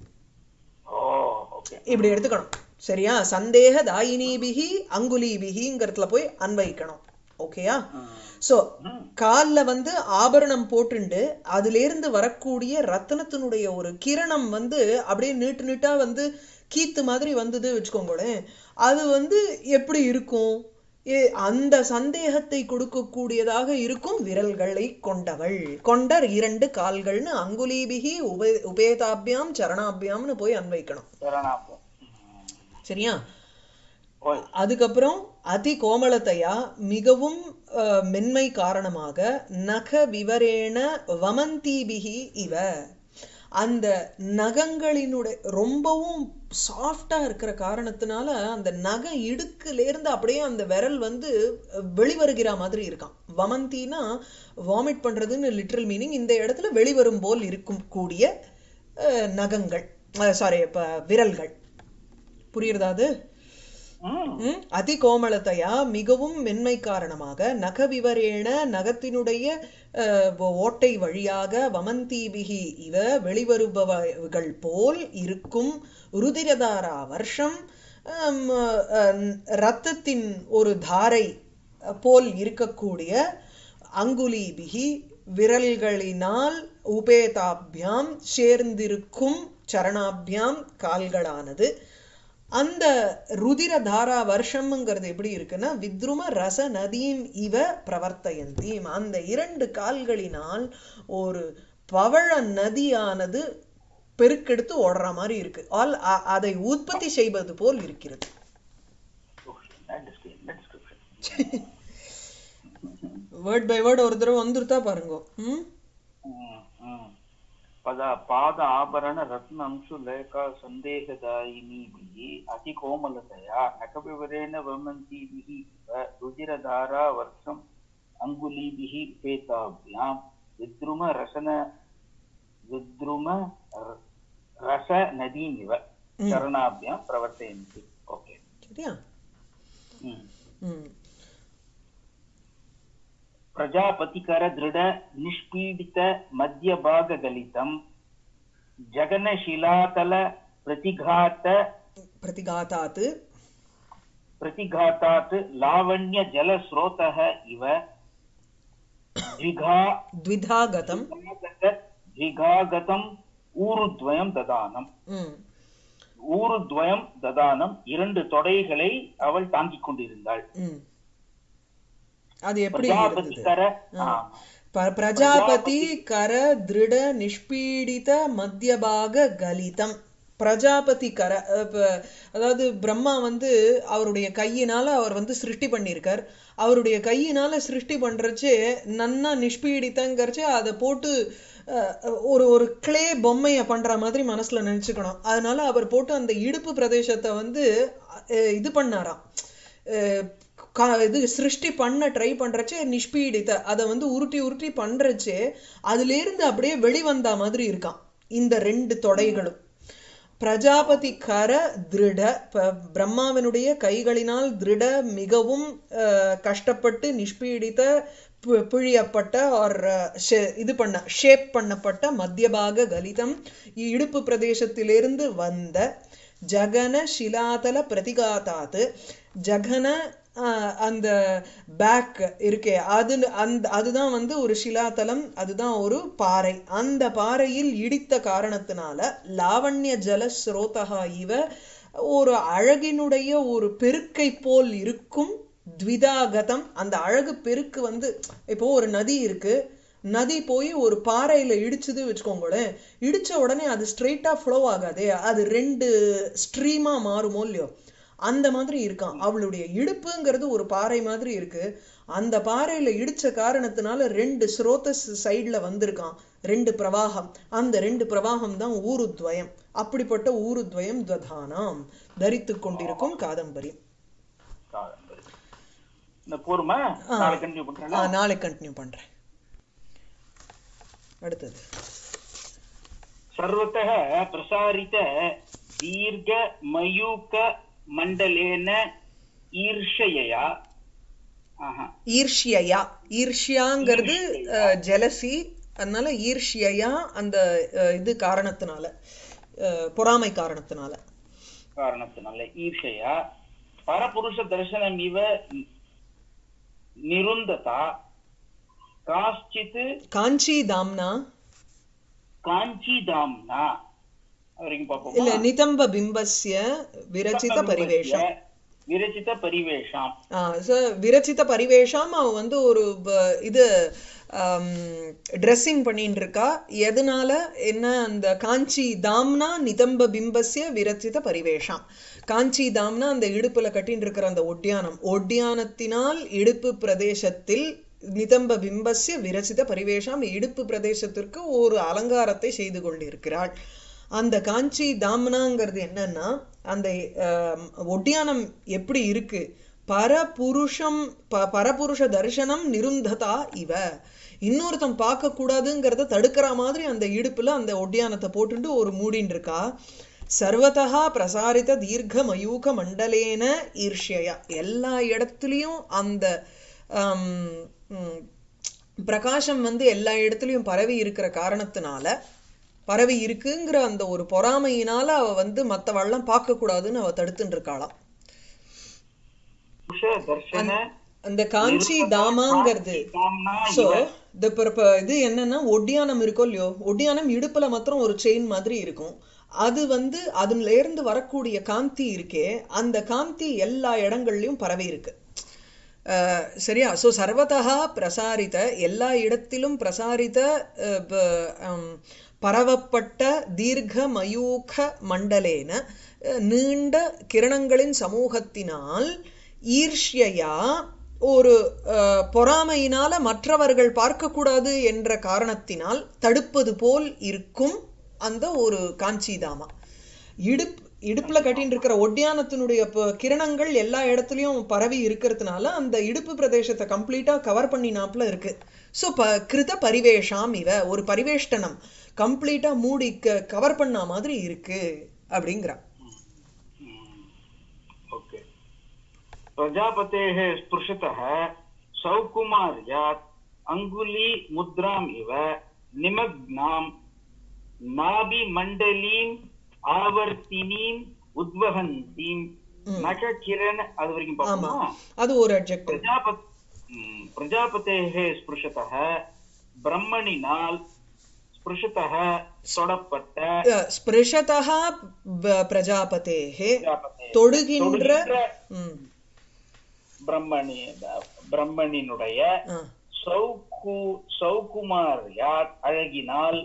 ಓ ಓಕೆ இப்படி எடுத்துக்கணும் சரியா சந்தேக தாயினிபிகி அங்குலிபிகிங்கிறதுல போய் அன்வைக்கணும் ஓகேயா சோ கால்ல வந்து ஆபரணம் போட்டுண்டு அதுல இருந்து வரக்கூடிய ரத்தினத்தினுடைய ஒரு கிரணம் வந்து அப்படியே நீட்டு நீட்டா வந்து கீத்து மாதிரி வந்தது வச்சுக்கோங்களேன் அது வந்து எப்படி இருக்கும் ஏ- அந்த சந்தேகத்தை கொடுக்கக்கூடியதாக இருக்கும் விரல்களை கொண்டவள் கொண்ட இரண்டு கால்கள்னு அங்குலீபிகி உபே உபேதாபியாம் சரணாபியாம்னு போய் அன்வைக்கணும் ಶರಣಾಭ್ಯಾಂ சரியா ಓಯ್ அதுக்கப்புறம் அதி கோமலத்தையா மிகவும் அஹ், மென்மை காரணமாக நக விவரேண வமந்தீபிகி இவ அந்த நகங்களினுடைய ரொம்பவும் சாஃப்டா இருக்கிற காரணத்தினால அந்த நக இடுக்குல இருந்து அப்படியே அந்த விரல் வந்து அஹ், வெளிவருகிற மாதிரி இருக்கான் வமந்தினா வாமிட் பண்றதுன்னு லிட்ரல் மீனிங் இந்த இடத்துல வெளிவரும் போல் இருக்கும் கூடிய அஹ், நகங்கள் சாரி விரல்கள் புரியுறதா அது ಹ್ಮ್ ம், அதி கோமலத்தையா மிகவும் மென்மை காரணமாக நகவிவரேண நகத்தினுடைய அஹ், ஓட்டை வழியாக வமந்தீபிகி இவ வெளிவருபவர்கள் போல் இருக்கும் ருதிரதாரா வருஷம் ஹம், அஹ், ரத்தத்தின் ஒரு தாரை போல் இருக்கக்கூடிய அங்குலீபிகி விரல்களினால் உபேதாபியாம் சேர்ந்திருக்கும் சரணாபியாம் கால்களானது அந்த ருதிர தாரா வருஷம்ங்கிறது எப்படி இருக்குன்னா வித்ரும ரச நதீம் இவ பிரவர்த்தயந்தீம் அந்த இரண்டு கால்களினால் ஒரு பவழ நதியானது பெருக்கெடுத்து ஓடுற மாதிரி இருக்கு ஆல் அ- அதை உற்பத்தி செய்வது போல் இருக்கிறது description. வேர்ட் பை வேர்ட் ஒரு தடவை வந்துருத்தா பாருங்க ம் ಹ್ಮ್ ಹ್ಮ್ ಪದ ಪಾದ ಆಭರಣ ರತ್ನ ಅಂಶು ಲೇಖ ಸಂದೇಹದಾಯಿನೀಭಿः ಅತಿ ಕೋಮಲತೆಯ ನಖವಿವರೇಣ ವಮಂತಿಭಿः ಇವ ರುಜಿರಧಾರಾ ವರ್ಷಂ ಅಂಗುಲೀಭಿः ಉಪೇತಾಭ್ಯಾಂ ವಿದ್ರುಮ ರಸನ ವಿದ್ರುಮ ರ- ರಸ ನದೀಮಿವ ಚರಣಾಭ್ಯಾಂ ಪ್ರವರ್ತಯಂತಿ ಓಕೆ சரியா ಹ್ಮ್ ம் ಪ್ರಜಾಪತಿಕರ ದೃಢ ನಿಷ್ಪೀಡಿತ ಮಧ್ಯಭಾಗಗಲಿತಂ ಜಗನಶಿಲಾತಲ ಪ್ರತಿಘಾತ பிரதிகாத்தாத்து प्रतिघातात् लावण्य जलस्रोतः इव द्विघा த்விதாகதம் द्विघागतम् ऊरुद्वयं ददानम् ம் ஊருத்வயம் ததானம் இரண்டு தொடைகளை அவள் தாங்கிக் கொண்டிருந்தாள் ம் அது எப்படி பிரஜாபதி இருந்தது கர ஆ. ஆமா. ப- பிரஜாபதி கர திருட நிஷ்பீடித மத்தியபாக கலிதம் பிரஜாபதி கர இப்ப, அதாவது பிரம்மா வந்து அவருடைய கையினால அவர் வந்து சிருஷ்டி பண்ணியிருக்கார் அவருடைய கையினால சிருஷ்டி பண்றச்சே நன்னா நிஷ்பீடித்தங்கிறச்சே அதை போட்டு அஹ், ஒரு ஒரு கிளே பொம்மையை பண்ற மாதிரி மனசுல நினைச்சுக்கணும் அதனால அவர் போட்டு அந்த இடுப்பு பிரதேசத்தை வந்து அஹ், இது பண்ணாராம் அஹ், கா- இது சிருஷ்டி பண்ண ட்ரை பண்றச்சே நிஷ்பீடித்த அதை வந்து உருட்டி உருட்டி பண்றச்சே அதுல இருந்து அப்படியே வெளிவந்தா மாதிரி இருக்கான் இந்த ரெண்டு தொடைகளும் பிரஜாபதி கர திருட ப- பிரம்மாவினுடைய கைகளினால் திருட மிகவும் அஹ், கஷ்டப்பட்டு நிஷ்பீடித்த பு- பிழியப்பட்ட ஆர் இது பண்ண ஷேப் பண்ணப்பட்ட மத்தியபாக கலிதம் இடுப்பு பிரதேசத்திலிருந்து வந்த ஜகன சிலாதல பிரதிகாத்தாத்து ஜகன ஆஹ், அந்த பேக் இருக்கே அது அந்த அதுதான் வந்து ஒரு சிலாதலம் அதுதான் ஒரு பாறை அந்த பாறையில் இடித்த காரணத்தினால லாவண்ய ஜல ஸ்ரோதகா இவ ஒரு அழகினுடைய ஒரு பெருக்கை போல் இருக்கும் த்விதாகதம் அந்த அழகு பெருக்கு வந்து இப்போ ஒரு நதி இருக்கு நதி போய் ஒரு பாறையில இடிச்சுது வச்சுக்கோங்களேன் இடிச்ச உடனே அது ஸ்ட்ரெயிட்டா ஃப்ளோ ஆகாதே அது ரெண்டு ஸ்ட்ரீமா மாறுமோ இல்லையோ அந்த மாதிரி இருக்கான் அவளுடைய இடுப்புங்கிறது ஒரு பாறை மாதிரி இருக்கு அந்த பாறையில இடிச்ச காரணத்தினால ரெண்டு ஸ்ரோதஸ் சைடுல வந்திருக்கான் ரெண்டு பிரவாகம் அந்த ரெண்டு பிரவாகம் தான் ஊருத்வயம் அப்படிப்பட்ட ஊருத்வயம் துவதானாம் தரித்து கொண்டிருக்கும் காதம்பரி காதம்பரி. இந்த போருமா நாளை கண்டினியூ பண்றேன் ஆ, நாளை கண்டினியூ பண்றேன் அடுத்தது सर्वतः प्रसारित दीर्घ मयूक मण्डलेन ईर्षयया ஆஹா. ஈர்ஷ்யயா ஈர்ஷ்யாங்கிறது ஜெலசி அதனால ஈர்ஷ்யயா அந்த அஹ், இது காரணத்தினால அஹ், பொறாமை காரணத்தினால காரணத்தினால ஈர்ஷயா பரபுருஷ தர்சனம் இவ நிருந்ததா காஷ்சித் காஞ்சி தாம்னா காஞ்சி தாம்னா வரைக்கும் இல்ல பார்ப்போமா நிதம்ப பிம்பஸ்ய விரச்சித பரிவேஷம் விரச்சித பரிவேஷாம் ஆ, so விரச்சித பரிவேஷம் அவ வந்து ஒரு ப- இது ட்ரெஸ்ஸிங் பண்ணிட்டு இருக்கா எதனால என்ன அந்த காஞ்சி தாம்னா நிதம்ப பிம்பஸ்ய விரச்சித பரிவேஷம் காஞ்சி தாம்னா அந்த இடுப்புல கட்டின்னு இருக்கிற அந்த ஒட்டியானம் ஒட்டியானத்தினால் இடுப்பு பிரதேசத்தில் நிதம்ப பிம்பஸ்ய விரச்சித பரிவேஷம் இடுப்பு பிரதேசத்திற்கு ஒரு அலங்காரத்தை செய்து கொண்டிருக்கிறாள் அந்த காஞ்சி தாம்னாங்கிறது என்னன்னா அந்த ஆம், ஒட்டியானம் எப்படி இருக்கு பரபுருஷம் ப- பரபுருஷ தர்சனம் நிருந்ததா இவ இன்னொருத்தன் பார்க்க கூடாதுங்கிறத தடுக்கிற மாதிரி அந்த இடுப்புல அந்த ஒட்டியானத்தை போட்டுட்டு ஒரு மூடின்னு இருக்கா சர்வதா பிரசாரித தீர்க்க மயூக மண்டலேன ஈர்ஷ்யா எல்லா இடத்துலயும் அந்த ஆம், ம், பிரகாசம் வந்து எல்லா இடத்துலயும் பரவி இருக்கிற காரணத்தினால பரவி இருக்குங்கிற அந்த ஒரு பொறாமையினால அவ வந்து மத்தவள்லாம் பார்க்க கூடாதுன்னு அவ தடுத்துட்டு இருக்காளாம் புருஷ தர்சன அந்த காஞ்சி தாமாங்கிறது தாம்னா சோ இந்த இப்ப- இப்ப இது என்னன்னா ஒட்டியானம் இருக்கோ இல்லையோ ஒட்டியானம் இடுப்புல மாத்திரம் ஒரு செயின் மாதிரி இருக்கும் அது வந்து அதுல இருந்து வரக்கூடிய காந்தி இருக்கே அந்த காந்தி எல்லா இடங்கள்லயும் பரவி இருக்கு அஹ் சரியா சோ சர்வதா பிரசாரித எல்லா இடத்திலும் பிரசாரித அஹ், ப- ஹம், பரவப்பட்ட தீர்க்க மயூக மண்டலேன அஹ், நீண்ட கிரணங்களின் சமூகத்தினால் ஈர்ஷ்யா ஒரு அஹ், பொறாமையினால மற்றவர்கள் பார்க்கக்கூடாது என்ற காரணத்தினால் தடுப்பது போல் இருக்கும் அந்த ஒரு காஞ்சிதாமா இடுப் இடுப்புல கட்டின்னு இருக்கிற ஒட்டியானத்தினுடைய ப- கிரணங்கள் எல்லா இடத்துலயும் பரவி இருக்கிறதுனால அந்த இடுப்பு பிரதேசத்தை கம்ப்ளீட்டா கவர் பண்ணினாப்ல இருக்கு சோ ப கிருத பரிவேஷாம் இவ ஒரு பரிவேஷ்டனம் கம்ப்ளீட்டா மூடி கவர் பண்ண மாதிரி இருக்கு அப்படிங்கிறா ओके प्रजापतेः स्पृशतः सौकुमार्यात् अङ्गुलीमुद्राम् इव निमग्नाम् नाभिमण्डलीम् आवर्तिनीम् उद्वहन्तीम् नखकिरण அது வரைக்கும் ஆமா பார்ப்போமா அது ஒரு அட்ஜெக்டிவ் பிரஜாபத் ம், பிரஜாபதேः ஸ்பிருஷதः பிரம்மணினால் ஸ்பிருஷத்தக தொடப்பட்ட அஹ், ஸ்பிருஷதா ப- பிரஜாபதேஹே பிரஜாபதே தொடுகின்ற தொடுகின்ற ம், பிரம்மணி பிரம்மணினுடைய ஆ, சௌகு சௌகுமாரியா அழகினால்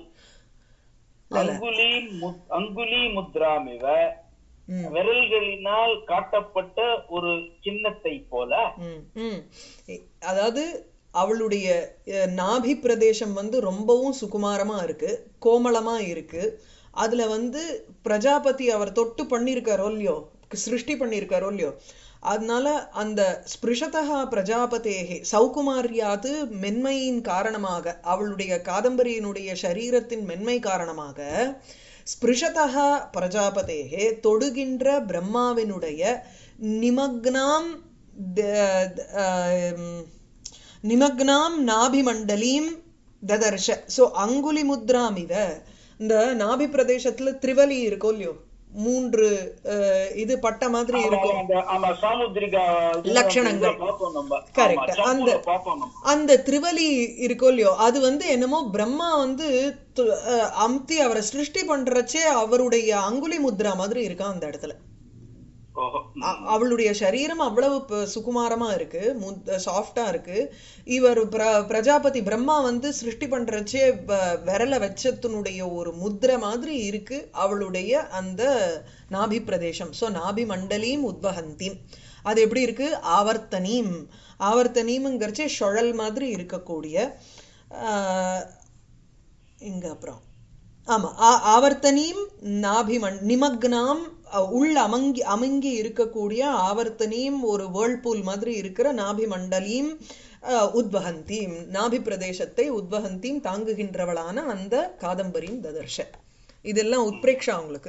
அங்குலி முத்- அங்குலி முத்ராமிவ ம், விரல்களினால் காட்டப்பட்ட ஒரு சின்னத்தை போல ம், ம். இ- அதாவது அவளுடைய அஹ், நாபி பிரதேசம் வந்து ரொம்பவும் சுகுமாரமா இருக்கு கோமளமா இருக்கு அதுல வந்து பிரஜாபதி அவர் தொட்டு பண்ணியிருக்காரோ இல்லையோ சிருஷ்டி பண்ணியிருக்காரோ இல்லையோ அதனால அந்த ஸ்பிருஷதா பிரஜாபதேகே சௌகுமாரியாது மென்மையின் காரணமாக அவளுடைய காதம்பரியினுடைய சரீரத்தின் மென்மை காரணமாக ஸ்பிருஷதா பிரஜாபதேகே தொடுகின்ற பிரம்மாவினுடைய நிமக்னாம் த- த- ஆம், நிமக்னாம் நாபிமண்டலீம் ததர்ஷ சோ அங்குலி முத்ராம் இவ இந்த நாபி பிரதேசத்துல திரிவலி இருக்கும் இல்லையோ மூன்று அஹ், இது பட்ட மாதிரி இருக்கும் அந்த ஆமா சாமுத்திரிகா இது லட்சணங்கள். இதுல பார்ப்போம் நம்ம Correct. ஆமா, அந்த- ஜம்புல பார்ப்போம் நம்ம அந்த திரிவலி இருக்கோ இல்லையோ அது வந்து என்னமோ பிரம்மா வந்து து- அஹ், அம்தி அவரை சிருஷ்டி பண்றச்சே அவருடைய அங்குலி முத்ரா மாதிரி இருக்கான் அந்த இடத்துல ஓஹோ அ- அவளுடைய சரீரம் அவ்வளவு ப- சுகுமாரமா இருக்கு சாஃப்டா இருக்கு இவர் பிர- பிரஜாபதி பிரம்மா வந்து சிருஷ்டி பண்றச்சே வ- விரல வச்சத்தினுடைய ஒரு முத்திரை மாதிரி இருக்கு அவளுடைய அந்த நாபி பிரதேசம் சோ நாபி மண்டலீம் உத்வகந்தீம் அது எப்படி இருக்கு ஆவர்த்தனீம் ஆவர்த்தனீம்ங்கிறச்சே சுழல் மாதிரி இருக்கக்கூடிய ஆஹ், இங்க அப்புறம் ஆமா ஆ- ஆவர்த்தனீம் நாபிமண் நிமக்னாம் அ, உள் அமங்கி அமங்கி இருக்கக்கூடிய ஆவர்த்தனீம் ஒரு வேர்ல்பூல் மாதிரி இருக்கிற நாபி மண்டலீம் அஹ், உத்வகந்தீம் நாபி பிரதேசத்தை உத்வகந்தீம் தாங்குகின்றவளான அந்த காதம்பரின் ததர்ஷ இதெல்லாம் உத்பிரேக்ஷா உங்களுக்கு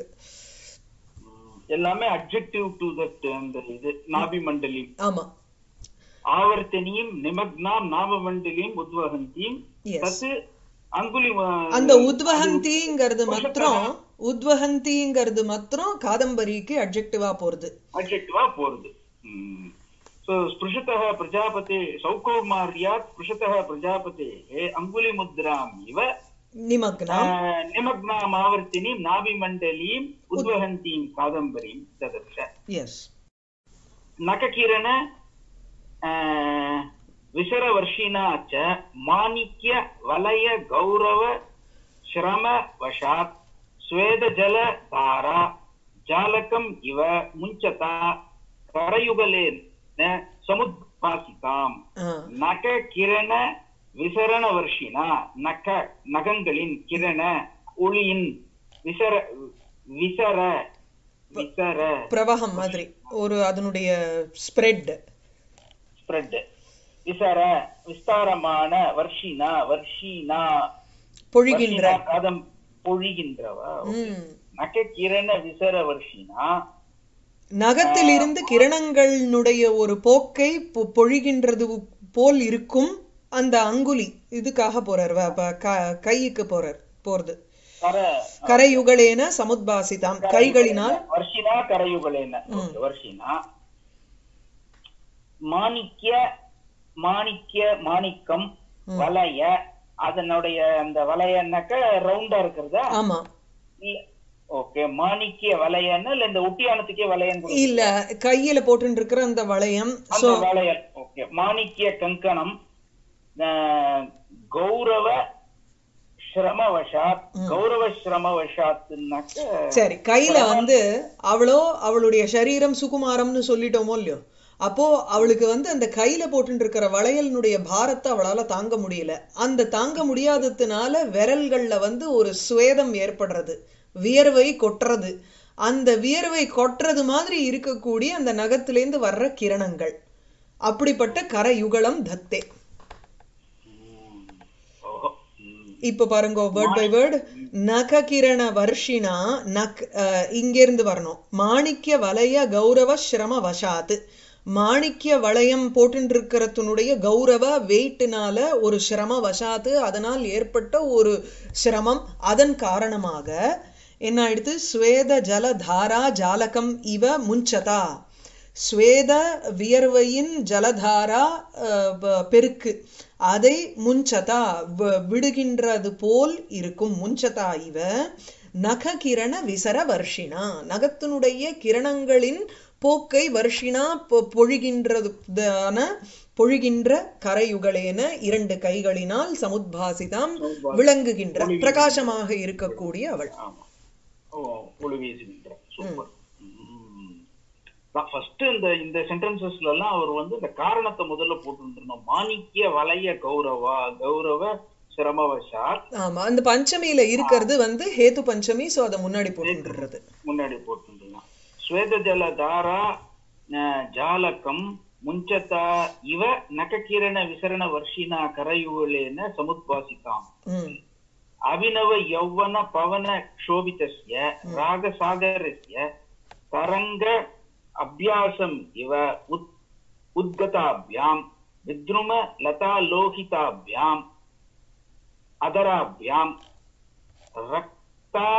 ம், எல்லாமே அட்ஜெக்டிவ் டு தட் அந்த இது நாபி மண்டலி ஆமா ஆவர்த்தனியும் நிமக்னாம் நாப மண்டலியும் உத்வகந்தியும் Yes. தத்து அங்குலி ம- அந்த உத்வகந்திங்கிறது மாத்திரம் உத்வகந்திங்கிறது மாத்திரம் காதம்பரிக்கு அட்ஜெக்டிவா போறது அட்ஜெக்டிவா போறது சோ ஸ்பிருஷத்தः பிரஜாபதே சௌகௌமார்யாத் ஸ்பிருஷத்தः பிரஜாபதே அங்குலி முத்ராம் இவ நிமக்னாம் ஆஹ், நிமக்னாம் ஆவர்த்தினீம் நாபி மண்டலீம் உத்வகந்தீம் காதம்பரீம் ததர்ஷ எஸ் நககிரண ஆஹ், விசரவர்ஷினா ச மாணிக்ய வலய கௌரவ ஸ்ரம வசாத் ஸ்வேத ஜல தாரா ஜாலகம் இவ முஞ்சதா கரயுகலேன சமுத்பாசிதாம் நக கிரண விசரண வர்ஷினா நக நகங்களின் கிரண ஒளியின் விசர விசர விசர பிரவாகம் மாதிரி ஒரு அதனுடைய ஸ்ப்ரெட் ஸ்ப்ரெட் விசர விஸ்தாரமான வர்ஷினா வர்ஷினா பொழிகின்ற வர்ஷினா காதம் பொழிகின்றவா ம். நக கிரண விசர வர்ஷினா நகத்திலிருந்து கிரணங்களினுடைய ஒரு போக்கை பொ- பொழிகின்றது போல் இருக்கும் அந்த அங்குலி இதுக்காக போறார் வ- ப- க- கைக்கு போறார் போறது கர கரையுகளேன சமுத்பாசிதாம் கைகளினால் வர்ஷினா கரயுகளேன Okay, வர்ஷினா மாணிக்ய மாணிக்ய மாணிக்கம் வளைய அதனுடைய அந்த வளையன்னாக்க ரவுண்டா இருக்கிறதா ஆமா இல்ல ஓகே மாணிக்கிய வளையன்னு இல்ல இந்த ஒட்டியானத்துக்கே வளையன் கொடுக்கும். இல்ல கையில போட்டு இருக்கிற அந்த வளையம் அந்த வளையல் ஓகே மாணிக்கிய கங்கணம் ஆஹ், கௌரவ ஸ்ரமவசாத் கௌரவ ஸ்ரமவசாத்துனாக்க சரி கையில வந்து அவளோ அவளுடைய சரீரம் சுகுமாரம்னு சொல்லிட்டோமோ இல்லையோ அப்போ அவளுக்கு வந்து அந்த கையில போட்டு இருக்கிற வளையலினுடைய பாரத்தை அவளால தாங்க முடியல அந்த தாங்க முடியாததுனால விரல்கள்ல வந்து ஒரு சுவேதம் ஏற்படுறது வியர்வை கொட்டுறது அந்த வியர்வை கொட்டுறது மாதிரி இருக்கக்கூடிய அந்த நகத்திலேந்து வர்ற கிரணங்கள் அப்படிப்பட்ட கரயுகலம் தத்தே ஓஹோ ம். இப்ப பாருங்க வேர்ட் பை வேர்ட் நக கிரண வர்ஷினா நக் அஹ், இங்கிருந்து வரணும் மாணிக்ய வலய கௌரவ ஸ்ரம வசாத்து மாணிக்ய வளையம் போட்டுருக்கிறதுனுடைய கௌரவ வெயிட்னால ஒரு சிரம வசாத்து அதனால் ஏற்பட்ட ஒரு சிரமம் அதன் காரணமாக என்ன ஆயிடுத்து ஸ்வேத ஜல தாரா ஜாலகம் இவ முஞ்சதா ஸ்வேத வியர்வையின் ஜலதாரா அஹ், ப- பெருக்கு அதை முஞ்சதா வ- விடுகின்றது போல் இருக்கும் முஞ்சதா இவ நக கிரண விசர வர்ஷினா நகத்தினுடைய கிரணங்களின் போக்கை வர்ஷினா பொ- பொழிகின்றதான பொழிகின்ற கரையுகளேன இரண்டு கைகளினால் சமுத்பாசிதாம் விளங்குகின்ற பிரகாசமாக இருக்கக்கூடிய அவள் ஆமா ஓ ஒளி வீசுகின்ற சூப்பர் ஃபர்ஸ்ட் இந்த இந்த சென்டென்சஸ்ல எல்லாம் அவர் வந்து இந்த காரணத்தை முதல்ல போட்டுருந்தோம் மாணிக்கிய வளைய கௌரவா கௌரவ சிரமவசாத் ஆமா அந்த பஞ்சமியில இருக்கிறது வந்து ஹேது பஞ்சமி சோ அதை முன்னாடி போட்டுன்றது முன்னாடி போட்டுருந்தோம் ஸ்வேத ஜல தாரா அஹ், ஜாலகம் ಮುಂಚತಾ ಇವ ನಖಕಿರಣ ವಿಸರಣ ವರ್ಷಿನ ಕರಯುಗಳೇನ ಸಮುದ್ವಾಸಿತಾಂ ம் ಅಭಿನವ ಯೌವನ ಪವನ ಕ್ಷೋಭಿತಸ್ಯ ರಾಗಸಾಗರಸ್ಯ ತರಂಗ ಅಭ್ಯಾಸಂ ಇವ ಉತ್ ಉದ್ಗತಾಭ್ಯಾಂ ವಿದ್ರುಮ ಲತಾಲೋಹಿತಾಭ್ಯಾಂ ಅದರಾಭ್ಯಾಂ ರಕ್ತಾ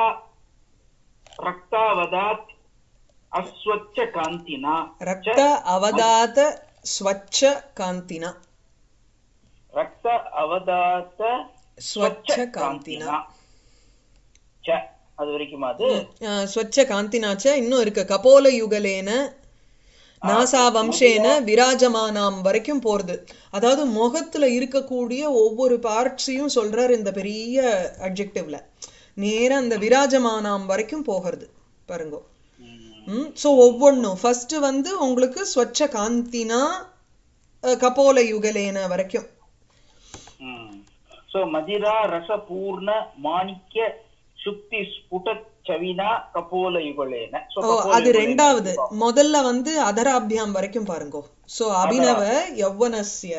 ರಕ್ತಾವದಾತ್ ಅಸ್ವಚ್ಛ ಕಾಂತಿನ ரக்த அவதாத ஸ்வச்ச காந்தினா ರಕ್ತ ಅವದಾತ ஸ்வச்ச காந்தினா ಚ அது வரைக்கும் அது அஹ், ஸ்வச்ச காந்தினாச்ச இன்னும் இருக்கு கபோல யுகலேன நாசா வம்சேன விராஜமானாம் வரைக்கும் போறது அதாவது முகத்துல இருக்கக்கூடிய ஒவ்வொரு பார்ட்ஸையும் சொல்றாரு இந்த பெரிய அட்ஜெக்டிவ்ல நேரா அந்த விராஜமானாம் வரைக்கும் போகிறது பாருங்க ம், ஸோ ஒவ்வொன்றும் ஃபர்ஸ்ட் வந்து உங்களுக்கு ஸ்வச்ச காந்தினா அஹ், கபோல யுகலேன வரைக்கும் ம். ಸೊ ಮದಿರಾ ರಸಪೂರ್ಣ ಮಾಣಿಕ್ಯ ಸುಕ್ತಿ ಸ್ಫುಟ ಚವಿನ ಕಪೋಲ ಯುಗಳೇನ ಸೊ ஓ அது ரெண்டாவது முதல்ல வந்து அதராபியாம் வரைக்கும் பாருங்க சோ அபினவ யௌவனஸ்ய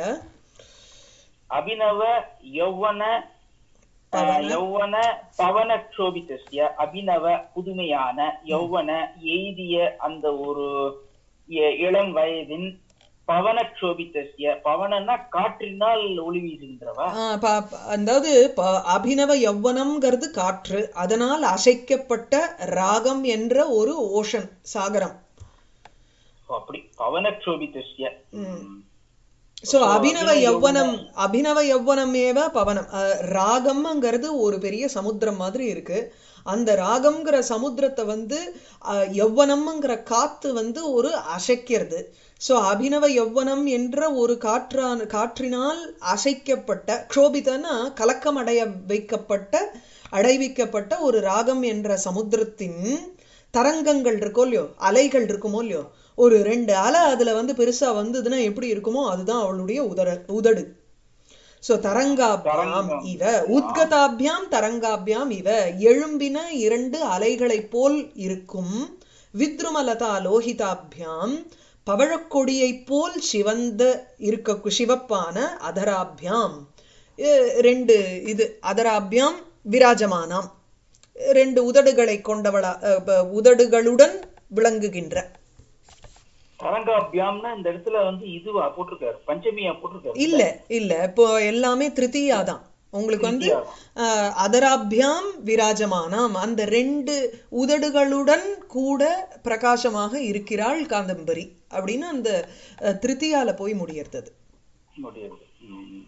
ಅಭಿನವ ಯೌವನ ಆ, ಯೌವನ ಪವನ ಕ್ಷೋಭಿತಸ್ಯ ಅಭಿನವ புதுமையான யௌவன எய்திய அந்த ஒரு எ- இளம் வயதின் பவன க்ஷோபித்தஸ்ய பவனன்னா காற்றினால் ஒளி வீசுகின்றவா ஆ, ப- ப- அதாவது ப- அபினவ யௌவனம்ங்கிறது காற்று அதனால் அசைக்கப்பட்ட ராகம் என்ற ஒரு ஓஷன் சாகரம் ஓ, அப்படி பவன க்ஷோபித்தஸ்ய சோ அபினவ யௌவனம் அபினவ யௌவனம் ஏவ பவனம் அஹ், ராகம்ங்கிறது ஒரு பெரிய சமுத்திரம் மாதிரி இருக்கு அந்த ராகம்ங்கிற சமுத்திரத்தை வந்து அஹ், யௌவனம்ங்கிற காத்து வந்து ஒரு அசைக்கிறது சோ அபினவ யௌவனம் என்ற ஒரு காற்றான காற்றினால் அசைக்கப்பட்ட க்ஷோபிதனா கலக்கமடைய வைக்கப்பட்ட அடைவிக்கப்பட்ட ஒரு ராகம் என்ற சமுத்திரத்தின் தரங்கங்கள் இருக்கோ இல்லையோ அலைகள் இருக்குமோ இல்லையோ ஒரு ரெண்டு அலை அதுல வந்து பெருசா வந்ததுன்னா எப்படி இருக்குமோ அதுதான் அவளுடைய உதட உதடு சோ தரங்காபியாம் இவ உத்கதாபியாம் தரங்காபியாம் இவ எழும்பின இரண்டு அலைகளைப் போல் இருக்கும் வித்ருமலதா லோகிதாபியாம் பவழக்கொடியைப் போல் சிவந்த இருக்க சிவப்பான அதராபியாம் எ- ரெண்டு இது அதராபியாம் விராஜமானாம் ரெண்டு உதடுகளை கொண்டவளா அஹ், ப- உதடுகளுடன் விளங்குகின்ற தரங்காபியாம்னா இந்த இடத்துல வந்து இதுவா போட்டிருக்காரு பஞ்சமியா போட்டிருக்காரு இல்ல இல்ல இப்போ எல்லாமே திருத்தியா தான் உங்களுக்கு வந்து அஹ், அதராபியாம் விராஜமானாம் அந்த ரெண்டு உதடுகளுடன் கூட பிரகாசமாக இருக்கிறாள் காந்தம்பரி அப்படின்னு அந்த அஹ், திருத்தியால போய் முடியறது முடியாது ம்.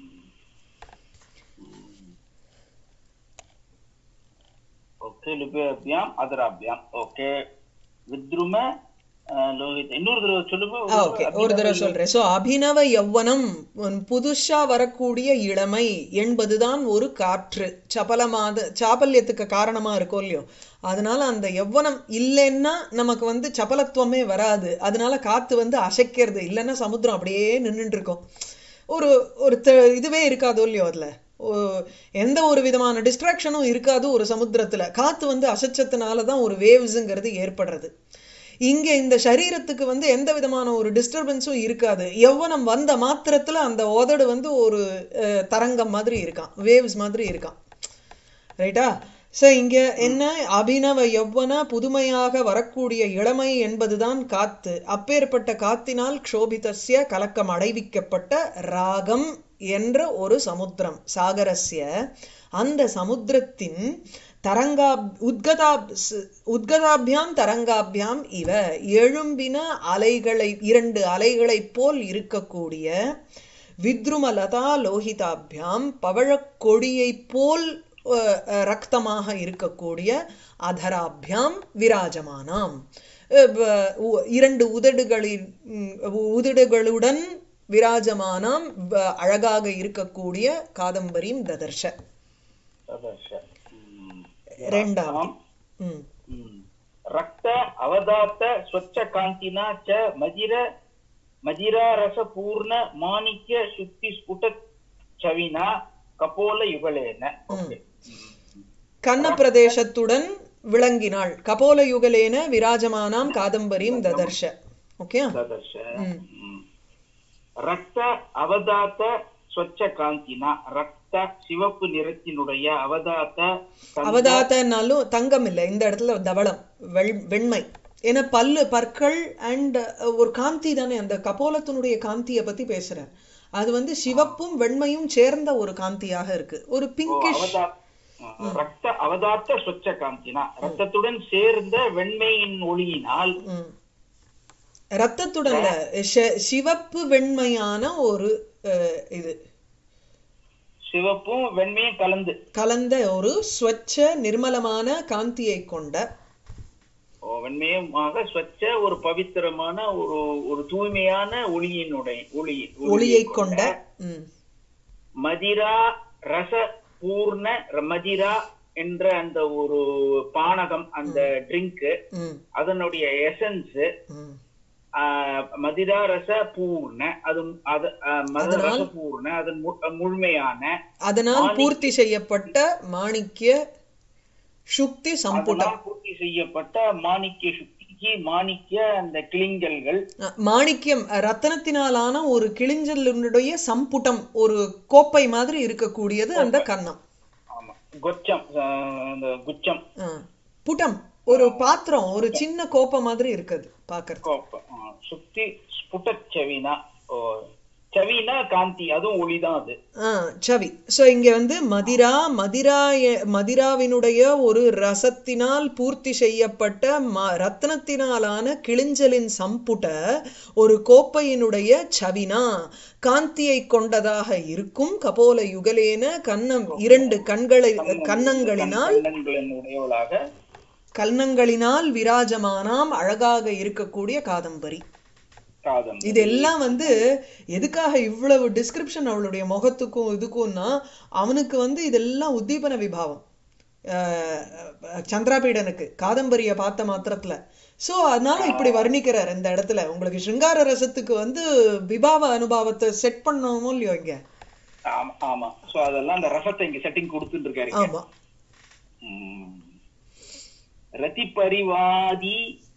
ஓகே லிபியாபியாம் அதராபியாம் ஓகே வித்ரும அஹ், லோகித் இன்னொரு தடவை சொல்லுங்க ஒரு ஓகே ஒரு தடவை சொல்றேன் சோ அபினவ யௌவனம் உன் புதுசா வரக்கூடிய இளமை என்பதுதான் ஒரு காற்று சபலமாத சாபல்யத்துக்கு காரணமா இருக்கும் இல்லையோ அதனால அந்த யௌவனம் இல்லைன்னா நமக்கு வந்து சபலத்துவமே வராது அதனால காத்து வந்து அசைக்கிறது இல்லைன்னா சமுத்திரம் அப்படியே நின்னுட்டு இருக்கும் ஒரு ஒரு த- இதுவே இருக்காதோ இல்லையோ அதுல ஓ- எந்த ஒரு விதமான டிஸ்ட்ராக்ஷனும் இருக்காது ஒரு சமுத்திரத்துல காத்து வந்து அசைச்சதுனால தான் ஒரு வேவ்ஸுங்கிறது ஏற்படுறது இங்க இந்த சரீரத்துக்கு வந்து எந்த விதமான ஒரு டிஸ்டர்பன்ஸும் இருக்காது யௌவனம் வந்த மாத்திரத்துல அந்த உதடு வந்து ஒரு அஹ், தரங்கம் மாதிரி இருக்கான் வேவ்ஸ் மாதிரி இருக்கான் ரைட்டா சோ இங்க என்ன அபினவ யௌவன புதுமையாக வரக்கூடிய இளமை என்பதுதான் காத்து அப்பேற்பட்ட காத்தினால் க்ஷோபிதஸ்ய கலக்கம் அடைவிக்கப்பட்ட ராகம் என்ற ஒரு சமுத்திரம் சாகரஸ்ய அந்த சமுத்திரத்தின் தரங்கா உத்கதா உத்கதாபியாம் தரங்காபியாம் இவ எழும்பின அலைகளை இரண்டு அலைகளைப் போல் இருக்கக்கூடிய வித்ருமலதா லோகிதாபியாம் பவழக் கொடியைப் போல் அஹ், அஹ், ரக்தமாக இருக்கக்கூடிய அதராபியாம் விராஜமானாம் அஹ், வ- உ- இரண்டு உதடுகளின் ம், உதடுகளுடன் விராஜமானாம் வ- அழகாக இருக்கக்கூடிய காதம்பரியும் ததர்ஷ ததர்ஷ. ம். ரெண்டாவது ஆம். ம் ம். ரக்த அவதாத்த ஸ்வச்ச காந்தினா ச மதிர மதிராரச பூர்ண மாணிக்ய சுத்தி ஸ்புட சவினா கபோல யுகலேன ஓகே கன்ன பிரதேசத்துடன் விளங்கினாள் கபோல யுகலேன விராஜமானாம் காதம்பரியும் ததர்ஷ ஓகே ததர்ஷ ம். ம். ரக்த அவதாத்த ஸ்வச்ச காந்தினா ரக்த சிவப்பு நிறத்தினுடைய அவதாத்த தந்த- அவதாத்தனாலும் தங்கம் இல்லை இந்த இடத்துல தவளம் வெள் வெண்மை ஏன்னா பல்லு பற்கள் அண்ட் ஒரு காந்தி தானே அந்த கபோலத்தினுடைய காந்தியை பத்தி பேசுறேன் அது வந்து சிவப்பும் வெண்மையும் சேர்ந்த ஒரு காந்தியாக இருக்கு ஒரு ஓ, பிங்கிஷ் அவதா- ஆ, ரக்த அவதாத்த ஸ்வச்ச காந்தினா ரத்தத்துடன் சேர்ந்த வெண்மையின் ஒளியினால் ரத்தத்துடன் இல்ல, ஷ- சிவப்பு வெண்மையான ஒரு அஹ், இது சிவப்பும் வெண்மையும் கலந்து கலந்த ஒரு ஸ்வச்ச நிர்மலமான காந்தியை கொண்ட ஓ, வெண்மையுமாக ஸ்வச்ச ஒரு பவித்திரமான ஒரு ஒரு தூய்மையான ஒளியினுடைய ஒளி ஒளியை கொண்ட ம், மதிரா ரச பூர்ண மதிரா என்ற அந்த ஒரு பானகம் அந்த ட்ரிங்க் ம், அதனுடைய எசன்ஸ் ம். மதிரா ரச பூர்ண அது அது ஆஹ், மத ரச பூர்ண அதன் மு- முழுமையான அதனால் பூர்த்தி செய்யப்பட்ட மாணிக்ய சுக்தி சம்புடம் அதனால் பூர்த்தி செய்யப்பட்ட மாணிக்க சுத்திக்கு மாணிக்க அந்த கிளிங்கல்கள் அஹ், மாணிக்யம் அஹ், ரத்தனத்தினாலான ஒரு கிழிஞ்சலினுடைய சம்புடம் ஒரு கோப்பை மாதிரி இருக்கக்கூடியது அந்த கன்னம் ஆமா கொச்சம் ஆஹ், அந்த குச்சம் அஹ், புடம் ஒரு பாத்திரம் ஒரு சின்ன கோப்பை மாதிரி இருக்குது பாக்குறது கோப்ப ஆஹ், சுத்தி ஸ்புட்ட செவினா ஓ செவினா காந்தி அதுவும் ஒளிதான் அது ஆஹ் சவி சோ இங்க வந்து மதிரா மதிரா மதிராவினுடைய ஒரு ரசத்தினால் பூர்த்தி செய்யப்பட்ட ம- ரத்னத்தினாலான கிளிஞ்சலின் சம்புட ஒரு கோப்பையினுடைய சவினா காந்தியை கொண்டதாக இருக்கும் கபோல யுகலேன கன்னம் இரண்டு கண்களை கன்னங்களினால் கண்ணன்களின் உடையவளாக கன்னங்களினால் விராஜமானாம் அழகாக இருக்கக்கூடிய காதம்பரி காதம் இதெல்லாம் வந்து எதுக்காக இவ்வளவு டிஸ்கிரிப்ஷன் அவளுடைய முகத்துக்கும் இதுக்கும்னா அவனுக்கு வந்து இதெல்லாம் உத்தீபன விபாவம் அஹ் சந்திராபீடனுக்கு காதம்பரிய பார்த்த மாத்திரத்துல சோ அதனால இப்படி வர்ணிக்கிறார் இந்த இடத்துல உங்களுக்கு சிருங்கார ரசத்துக்கு வந்து விபாவ அனுபவத்தை செட் பண்ணணுமோ இல்லையோ இங்க ஆமா ஆமா சோ அதெல்லாம் அந்த ரசத்தை இங்க செட்டிங் கொடுத்துட்டு இருக்காரு இங்க. ஆமா ம். ரதி பரிவாதி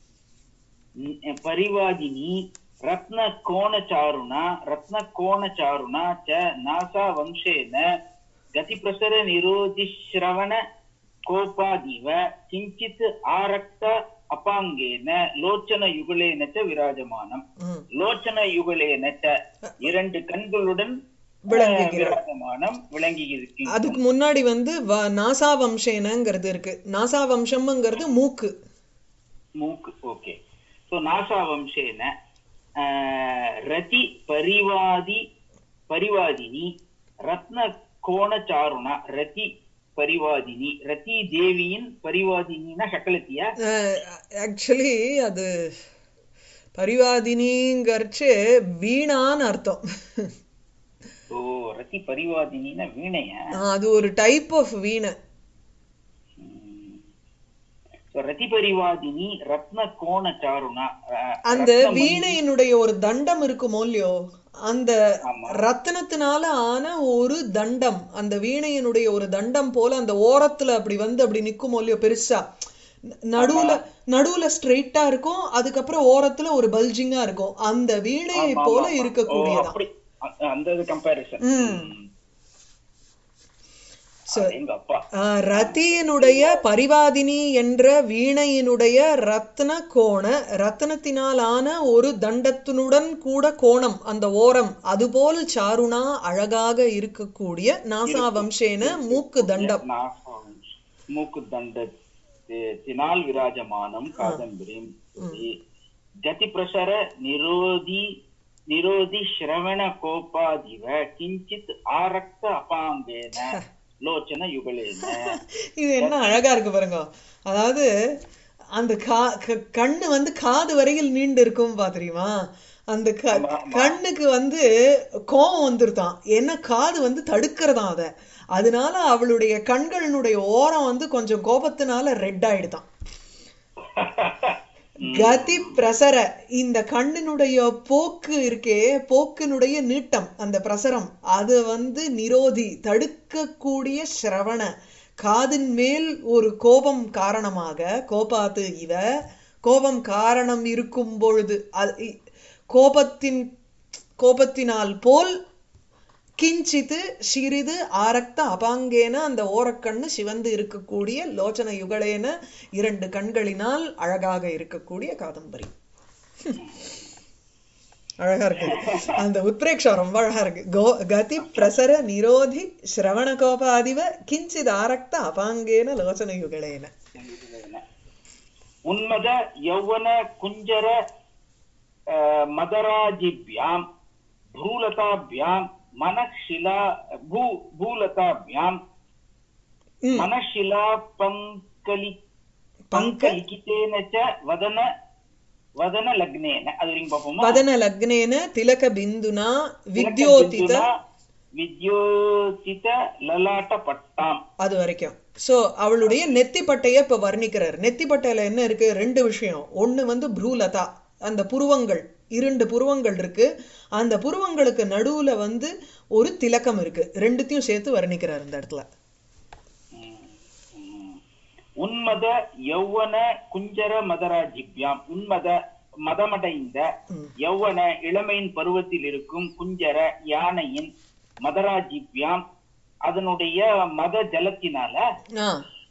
ம், பரிவாதினி ரத்ன கோணச்சாருணா ரத்ன கோணச்சாருணா ச நாசா வம்சேன கதி பிரசர நிரோதி ஸ்ரவண கோபாதிவ கிஞ்சித் ஆரக்த அபாங்கேன லோச்சன யுகலேன ச விராஜமானம் ம். லோச்சன யுகலேன ச இரண்டு கண்களுடன் விளங்குகிறார். விராஜமானம் விளங்கி இருக்கு அதுக்கு முன்னாடி வந்து வ- நாசா வம்சேனங்கிறது இருக்கு நாசா வம்சம்ங்கிறது மூக்கு மூக்கு ஓகே சோ நாசா வம்சேன ஆஹ், ரதி பரிவாதி பரிவாதினி ரத்ன கோணச்சாருணா ரதி பரிவாதினி ரதி தேவியின் பரிவாதினா சக்கலத்தியா ஆக்சுவலி அது பரிவாதினிங்கர்ச்சு வீணான்னு அர்த்தம் ஓ ரதி பரிவாதினா வீணையா ஆஹ் அது ஒரு டைப் ஆஃப் வீணை சோ ரதி பரிவாதினி ரத்ன கோணச்சாருணா ஆஹ், அந்த ரத்ன மணி- வீணையினுடைய ஒரு தண்டம் இருக்குமோ இல்லையோ அந்த ஆமா. ரத்தினத்தினால ஆன ஒரு தண்டம் அந்த வீணையினுடைய ஒரு தண்டம் போல அந்த ஓரத்துல அப்படி வந்து அப்படி நிக்குமோ இல்லையோ பெருசா ந- நடுவுல நடுவுல ஸ்ட்ரெயிட்டா இருக்கும் அதுக்கப்புறம் ஓரத்துல ஒரு பல்ஜிங்கா இருக்கும் அந்த வீணையை ஆமா, போல ஆமா. ஓ, இருக்கக்கூடியதான் அப்படி அ- அந்த கம்பாரிசன் ம். எங்க அப்பா ஆஹ் ரதியினுடைய பரிவாதினி என்ற வீணையினுடைய ரத்ன கோண ரத்னத்தினாலான ஒரு தண்டத்தினுடன் கூட கோணம் அந்த ஓரம் அதுபோல் சாருணா அழகாக இருக்கக்கூடிய நாசா வம்சேன மூக்கு தண்டம் மூக்கு தண்டத்தினால் விராஜமானம் காதம்பரிம் கதி பிரசர நிரோதி நிரோதி ஸ்ரவண கோபாதிவ கிஞ்சித் ஆரக்த அபாங்கேன லோச்சன யுகலேன இது என்ன அழகா இருக்கு பாருங்க அதாவது அந்த கா க- கண்ணு வந்து காது வரையில் நீண்டு இருக்கும் பாத்திரியுமா அந்த க கண்ணுக்கு வந்து கோவம் வந்துருதான் ஏன்னா காது வந்து தடுக்கிறதாம் அத அதனால அவளுடைய கண்களினுடைய ஓரம் வந்து கொஞ்சம் கோபத்தினால ரெட் ஆயிடுதான் கதி பிரசர இந்த கண்ணினுடைய போக்கு இருக்கே போக்கினுடைய நீட்டம் அந்த பிரசரம் அது வந்து நிரோதி தடுக்கக்கூடிய சிரவண காதின் மேல் ஒரு கோபம் காரணமாக கோபாத்து இவ கோபம் காரணம் இருக்கும் பொழுது அது- இ- கோபத்தின் கோபத்தினால் போல் கிஞ்சித்து சிறிது ஆரக்த அபாங்கேன அந்த ஓரக்கண்ணு சிவந்து இருக்கக்கூடிய லோச்சன யுகலேன இரண்டு கண்களினால் அழகாக இருக்கக்கூடிய காதம்பரி அழகா இருக்கு அந்த உத்ரேக்ஷா ரொம்ப அழகா இருக்கு கோ கதி பிரசர நிரோதி சிரவண கோபாதிவ கிஞ்சித் ஆரக்த அபாங்கேன லோச்சன யுகலேன உன்மத யௌவன குஞ்சர அஹ், மதராஜிபியாம் भ्रूलताभ्याम् मनःशिला भू भूलताभ्याम् ம். मनःशिला पङ्कलि பங்க पङ्कलिखितेन च वदन वदनलग्नेन அது வரைக்கும் பார்ப்போமா வதன லக்னேன திலக பிந்துனா வித்யோதித வித்யோதித வித்யோதித லலாட்ட பட்டாம் அது வரைக்கும் சோ அவளுடைய நெத்திப்பட்டைய இப்ப வர்ணிக்கிறார் நெத்திப்பட்டையில என்ன இருக்கு ரெண்டு விஷயம் ஒண்ணு வந்து ப்ரூலதா அந்த புருவங்கள் இரண்டு புருவங்கள் இருக்கு அந்த புருவங்களுக்கு நடுவுல வந்து ஒரு திலக்கம் இருக்கு ரெண்டுத்தையும் சேர்த்து வர்ணிக்கிறார் இந்த இடத்துல உன்மத யௌவன குஞ்சர மதராஜிப்யாம் உன்மத மதமடைந்த ம். யௌவன இளமையின் பருவத்தில் இருக்கும் குஞ்சர யானையின் மதராஜிப்யாம் அதனுடைய மத ஜலத்தினால ஆ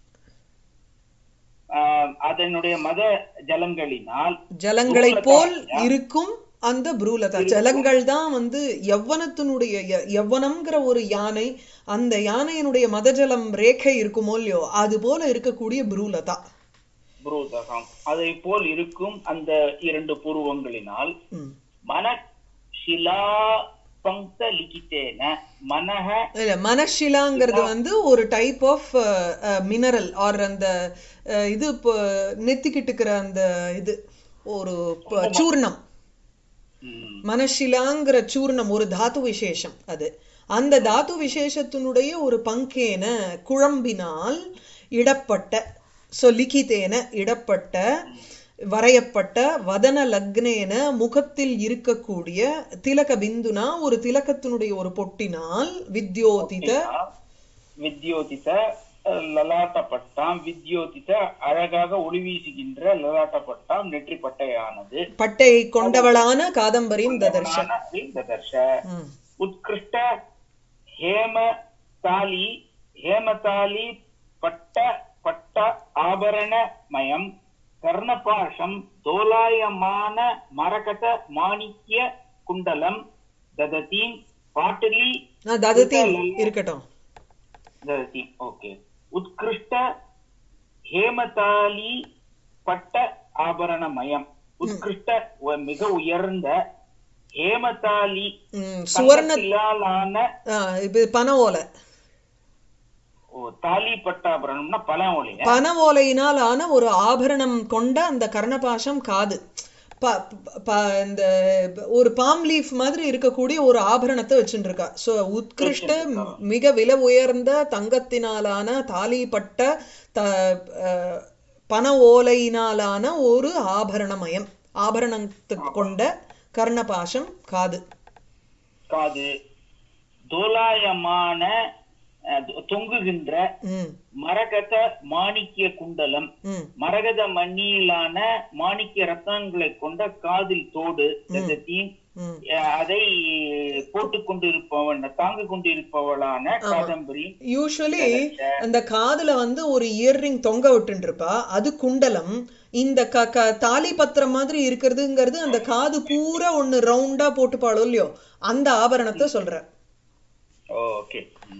ஆஹ், அதனுடைய மத ஜலங்களினால் ஜலங்களை ப்ரூலதா, போல் யா. இருக்கும் அந்த ப்ரூலதா ஜலங்கள் தான் வந்து யவ்வனத்தினுடைய ய- யவ்வனம்ங்கிற ஒரு யானை அந்த யானையினுடைய மதஜலம் ரேகை இருக்குமோ இல்லையோ அது போல இருக்கக்கூடிய ப்ரூலதா புரூதகம் அதை போல் இருக்கும் அந்த இரண்டு புருவங்களினால் ம். மன ஷிலா பங்க லிகித்தேன மனஹ இல்ல மனஷிலாங்கிறது வந்து ஒரு டைப் ஆஃப் மினரல் ஆர் அந்த அஹ், இது இப்போ நெத்திக்கிட்டுக்கிற அந்த இது ஒரு ப- சூர்ணம் ம், மனஷிலாங்கிற சூர்ணம் ஒரு தாத்து விசேஷம் அது அந்த தாத்து விசேஷத்தினுடைய ஒரு பங்கேன குழம்பினால் இடப்பட்ட சோ லிகிதேன இடப்பட்ட வரையப்பட்ட வதன லக்னேன முகத்தில் இருக்கக்கூடிய திலக பிந்துனா ஒரு திலகத்தினுடைய ஒரு பொட்டினால் வித்யோதித வித்யோதித அஹ், லலாட்டப்பட்டாம் வித்யோதித அழகாக ஒளி வீசுகின்ற லலாட்டப்பட்டாம் நெற்றி பட்டையானது பட்டையை கொண்டவளான காதம்பரின் ததர்ஷ ததர்ஷ ம். உத்கிருஷ்ட ஹேம தாலி ஹேமதாலி பட்ட பட்ட ஆபரணமயம் கர்ணபாஷம் தோலாயமான மரகத மாணிக்ய குண்டலம் தததீம் பாட்டிலி ஆ, தததி இருக்கட்டும் தததீம் ஓகே உத்கிருஷ்ட ஹேமதாலி பட்ட ஆபரணமயம் உத்கிருஷ்ட ஒ- மிக உயர்ந்த ஹேமதாலி ம், சுவர்ண தங்கத்திலான ஆ, இது பன ஓலை ஓ, தாலி பட்டாபரணம்னா பல ஒளிய பன ஓலையினால் ஆன ஒரு ஆபரணம் கொண்ட அந்த கர்ணபாசம் காது ப- ப- இந்த ஒரு பாம் லீஃப் மாதிரி இருக்கக்கூடிய ஒரு ஆபரணத்தை வச்சுட்டு இருக்கா சோ உத்கிருஷ்ட மிக விலை உயர்ந்த தங்கத்தினாலான தாலிப்பட்ட த அஹ், பன ஓலையினாலான ஒரு ஆபரணமயம் ஆபரணத்துக்கு கொண்ட கர்ணபாசம் காது காது தோலாயமான அஹ், தொ- தொங்குகின்ற ம் மரகத மாணிக்கிய குண்டலம் ம் மரகத மணியிலான மாணிக்கிய ரத்னங்களை கொண்ட காதில் தோடு தததீம் ம் அஹ், அதை போட்டுக் கொண்டிருப்பவன் தாங்கிக் கொண்டிருப்பவளான காதம்பரி யூஸ்வலி அந்த காதுல வந்து ஒரு இயர்ரிங் தொங்க விட்டுட்டு இருப்பா அது குண்டலம் இந்த க க தாலி பத்திரம் மாதிரி இருக்கிறதுங்கிறது அந்த காது பூரா ஒண்ணு ரவுண்டா போட்டுப்பாளோ இல்லையோ அந்த ஆபரணத்தை சொல்ற ஓகே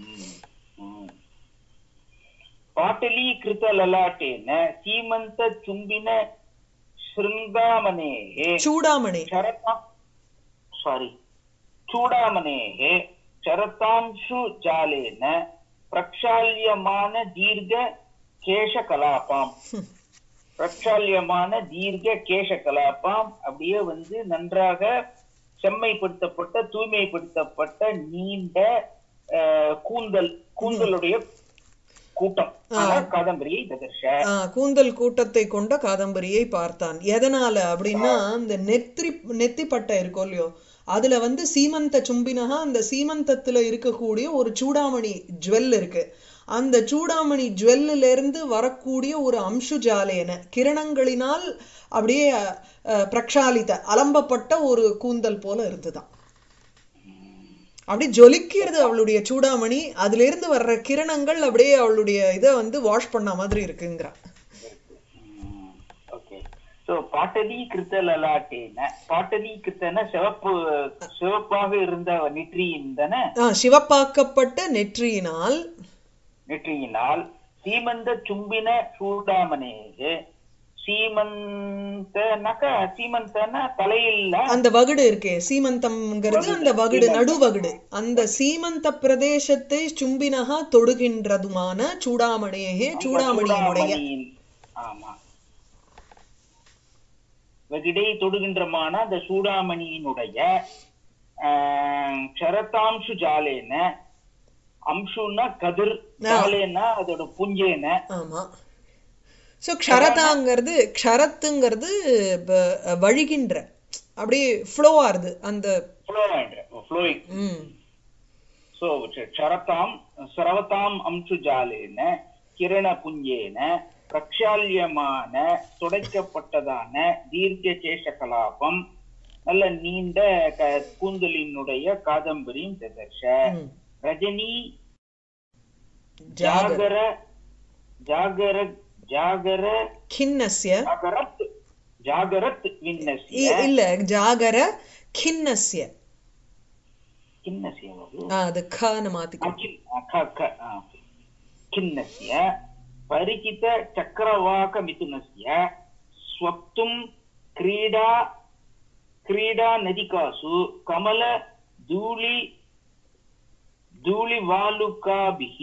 பாட்டலீகிருத லலாட்டேன சீமந்த சும்பின శృంగామనేः சூடாமணி చరతా సారీ చూడామనేः చరతాంశు జాలేన ప్రక్షాళ్యమాన దీర్ఘ கேசகலாபாம் பிரக்ஷால்யமான தீர்க்க கேசகலாபாம் அப்படியே வந்து நன்றாக செம்மைப்படுத்தப்பட்ட தூய்மைப்படுத்தப்பட்ட நீண்ட அஹ், கூந்தல் கூந்தலுடைய கூட்டம் ஆனா காதம்பரியை ததர்ஷ ஆ, கூந்தல் கூட்டத்தை கொண்ட காதம்பரியை பார்த்தான் எதனால அப்படின்னா இந்த நெத்தி நெத்திப்பட்டை இருக்கும் இல்லையோ அதுல வந்து சீமந்த சும்பினகா அந்த சீமந்தத்துல இருக்கக்கூடிய ஒரு சூடாமணி ஜுவல் இருக்கு அந்த சூடாமணி ஜுவல்லில இருந்து வரக்கூடிய ஒரு அம்சுஜாலேன கிரணங்களினால் அப்படியே அஹ், பிரக்ஷாலித அலம்பப்பட்ட ஒரு கூந்தல் போல இருந்துதான் அப்படி ஜொலிக்கிறது அவளுடைய சூடாமணி அதுல இருந்து வர்ற கிரணங்கள் அப்படியே அவளுடைய இதை வந்து வாஷ் பண்ண மாதிரி இருக்குங்கிறா ஓகே சோ பாட்டலி கிருத்த லலாட்டேன பாட்டலி கிருத்தன சிவப்பு சிவப்பாக இருந்த நெற்றியின் தானே ஆ, சிவப்பாக்கப்பட்ட நெற்றியினால் நெற்றியினால் சீமந்த சும்பின சூடாமனேகே சீமந்தனாக்க சீமந்தனா தலையில்ல அந்த வகுடு இருக்கே சீமந்தம்ங்கிறது அந்த வகுடு நடுவகுடு அந்த சீமந்த பிரதேசத்தை சும்பினகா தொடுகின்றதுமான சூடாமணியே சூடாமணியினுடைய சூடாமணியின் ஆமா வகிடை தொடுகின்றமான அந்த சூடாமணியினுடைய ஆஹ், க்ஷரதாம்சு ஜாலேன அம்சுன்னா கதிர் ஜாலேனா அதோட புஞ்சேன ஆமா சோ க்ஷரதாங்கிறது க்ஷரத்துங்கிறது ப- வழிகின்ற அப்படியே ஃப்ளோ ஆறுது அந்த ஃப்ளோயிங் ம் சோ க்ஷரதாம் சரவதாம் அம்சு ஜாலேன கிரண புஞ்சேன பிரக்ஷால்யமான துடைக்கப்பட்டதான தீர்க்க கேச கலாபம் நல்ல நீண்ட க- கூந்தலினுடைய காதம்பரியும் ததர்ஷ ம். ரஜினி ஜாகர ஜாகர ஜாகர ஜாகர கிண்ணஸ்ய ஜாகரத் ஜாகரத் விண்ணசிய இ- இல்ல ஜாகர கிண்ணஸ்ய கிண்ணசிய ஆ, அது கன்னு மாத்திக்கோ அகில் க க ஆ. खिन्नस्य परिचित चक्रवाक मिथुनस्य स्वप्तुं क्रीडा क्रीडा नदिकासु कमल धूलि धूलिवालुकाभिः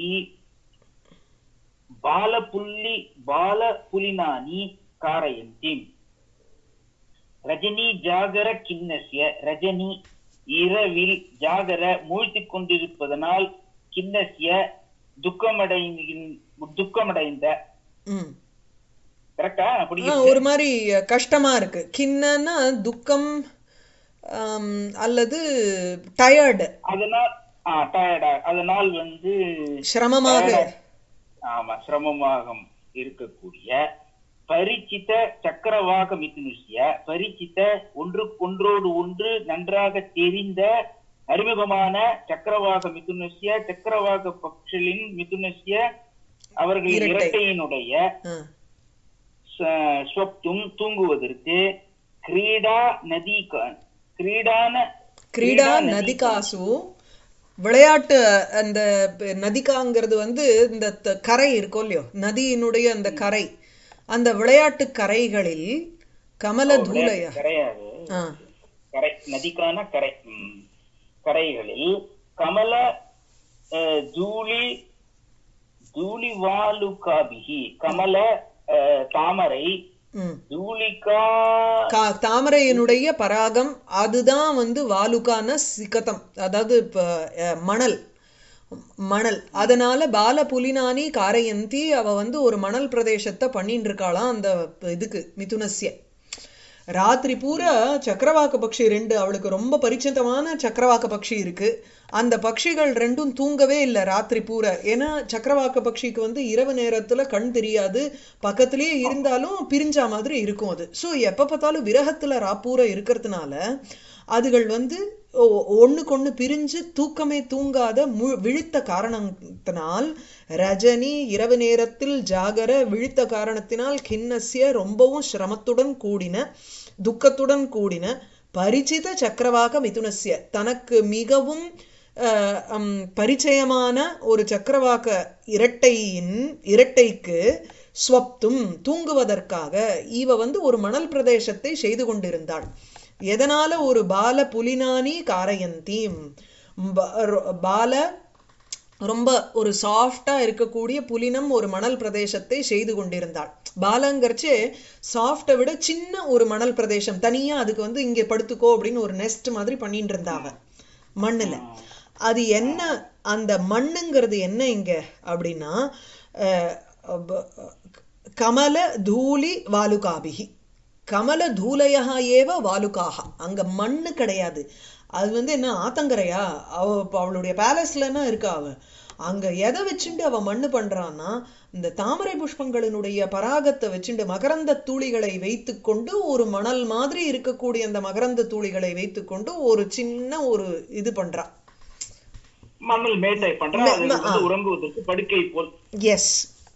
बालपुल्लि बालपुलिनानि कारयन्तीम् ரஜினி ஜாகர கிண்ணசிய ரஜினி இரவில் ஜாகர மூழ்த்திக் கொண்டிருப்பதனால் கிண்ணசிய துக்கமடைந்த துக்கமடைந்த ம் கரெக்டா அப்படி ஆ, ஒரு மாதிரி கஷ்டமா இருக்கு கிண்ணன்னா துக்கம் ஆம், அல்லது டயர்டு அதனால் டயர்டா அதனால் வந்து சிரமமாக ஆமா சிரமமாக இருக்கக்கூடிய பரிச்சித சக்கரவாக மிதுனுசிய பரிச்சித ஒன்று ஒன்றோடு ஒன்று நன்றாக தெரிந்த அறிமுகமான சக்கரவாக மிதுனசிய சக்கரவாக பக்ஷலின் மிதுனசிய அவர்கள் இரட்டை. இரட்டையினுடைய ஆ, ச- ஸ்வப்தும் தூங்குவதற்கு கிரீடா நதி க- கிரீடான கிரீடா நதிகாசு விளையாட்டு அந்த ப- நதிகாங்கிறது வந்து இந்த த- கரை இருக்கும் இல்லையோ நதியினுடைய அந்த கரை அந்த விளையாட்டு கரைகளில் கமல தூளைய கிடையாது ஆ கரை நதிக்கான கரை ம். கரைகளில் கமல அஹ், தூளி தூளி வாலுகாபிகி கமல அஹ், தாமரை ம் தூளிகா கா- தாமரையினுடைய பராகம் அதுதான் வந்து வாலுக்கான சிகதம் அதாவது இப்ப அஹ், மணல் மணல் அதனால பால புலினானி காரையந்தி அவ வந்து ஒரு மணல் பிரதேசத்தை பண்ணிட்டு இருக்காளாம் அந்த இதுக்கு மிதுனஸ்ய ராத்திரி பூரா சக்கரவாக்க பக்ஷி ரெண்டு அவளுக்கு ரொம்ப பரிச்சிதமான சக்கரவாக்க பக்ஷி இருக்கு அந்த பட்சிகள் ரெண்டும் தூங்கவே இல்லை ராத்திரி பூரா ஏன்னா சக்கரவாக்க பக்ஷிக்கு வந்து இரவு நேரத்துல கண் தெரியாது பக்கத்திலேயே இருந்தாலும் பிரிஞ்சா மாதிரி இருக்கும் அது ஸோ எப்ப பார்த்தாலும் விரகத்துல ராப்பூரா இருக்கிறதுனால அதுகள் வந்து ஒ- ஒண்ணுக்கொண்ணு பிரிஞ்சு தூக்கமே தூங்காத மு விழித்த காரணத்தினால் ரஜினி இரவு நேரத்தில் ஜாகர விழித்த காரணத்தினால் கிண்ணஸ்ய ரொம்பவும் சிரமத்துடன் கூடின துக்கத்துடன் கூடின பரிச்சித சக்கரவாக மிதுனஸ்ய தனக்கு மிகவும் அஹ், ஹம், பரிச்சயமான ஒரு சக்கரவாக்க இரட்டையின் இரட்டைக்கு ஸ்வப்தும் தூங்குவதற்காக இவ வந்து ஒரு மணல் பிரதேசத்தை செய்து கொண்டிருந்தாள் எதனால ஒரு பால புலினானி காரயந்தீம் ப- ரொ- பால ரொம்ப ஒரு சாஃப்டா இருக்கக்கூடிய புலினம் ஒரு மணல் பிரதேசத்தை செய்து கொண்டிருந்தாள் பாலங்கர்ச்சே சாஃப்டை விட சின்ன ஒரு மணல் பிரதேசம் தனியா அதுக்கு வந்து இங்க படுத்துக்கோ அப்படின்னு ஒரு நெஸ்ட் மாதிரி பண்ணிட்டு இருந்தாவ மண்ணுல அது என்ன அந்த மண்ணுங்கிறது என்ன இங்க அப்படின்னா அஹ், ப- கமல தூளி வாலுகாபிகி கமல தூலையா ஏவ வாலுகாக அங்க மண்ணு கிடையாது அது வந்து என்ன ஆத்தங்கரையா அவ இப்ப அவளுடைய பேலஸ்லன்னா இருக்கா அவ அங்க எதை வச்சுண்டு அவ மண்ணு பண்றான்னா இந்த தாமரை புஷ்பங்களினுடைய பராகத்தை வச்சுண்டு மகரந்த தூளிகளை வைத்துக்கொண்டு ஒரு மணல் மாதிரி இருக்கக்கூடிய அந்த மகரந்த தூளிகளை வைத்துக்கொண்டு ஒரு சின்ன ஒரு இது பண்றா மணல் மேட்டை பண்றா மே- அது மே- வந்து ஆ. உறங்குவதற்கு படுக்கை போல் எஸ்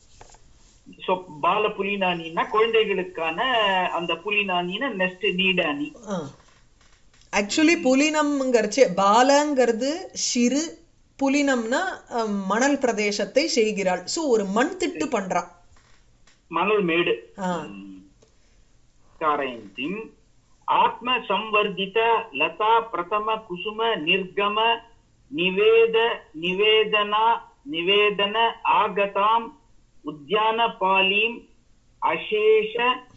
சோ பால புலிநானின்னா குழந்தைகளுக்கான அந்த புலிநானின்னா நெஸ்ட் நீடானி ஆக்சுவலி புலினம்ங்கிறச்சு பாலங்கிறது சிறு புலினம்னா அஹ், மணல் பிரதேசத்தை செய்கிறாள் சோ ஒரு மண் திட்டு பண்றா மணல் மேடு ஆ. कारयन्तीम् आत्मसंवर्धित लता प्रथम कुसुम निर्गम निवेद निवेदना निवेदन आगताम् उद्यानपालीम् अशेष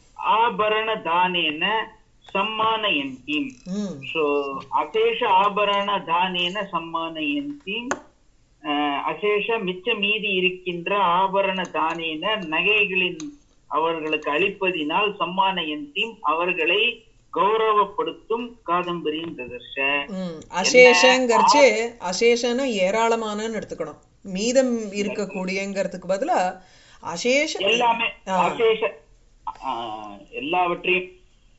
आभरणदानेन सम्मानयन्तीम् ம் सो அசேஷ ஆபரண தானேன சம்மானயந்தி அஹ், அசேஷ மிச்ச மீதி இருக்கின்ற ஆபரண தானேன நகைகளின் அவர்களுக்கு அளிப்பதினால் சம்மானயந்தி அவர்களை கௌரவப்படுத்தும் காதம்பரியின் ததர்ஷ ம் அசேஷங்கிறச்சு அசேஷன்னா ஏராளமானன்னு எடுத்துக்கணும் மீதம் இருக்கக்கூடியங்கிறதுக்கு பதிலா அசேஷ எல்லாமே ஆ. அசேஷ அஹ், எல்லாவற்றையும்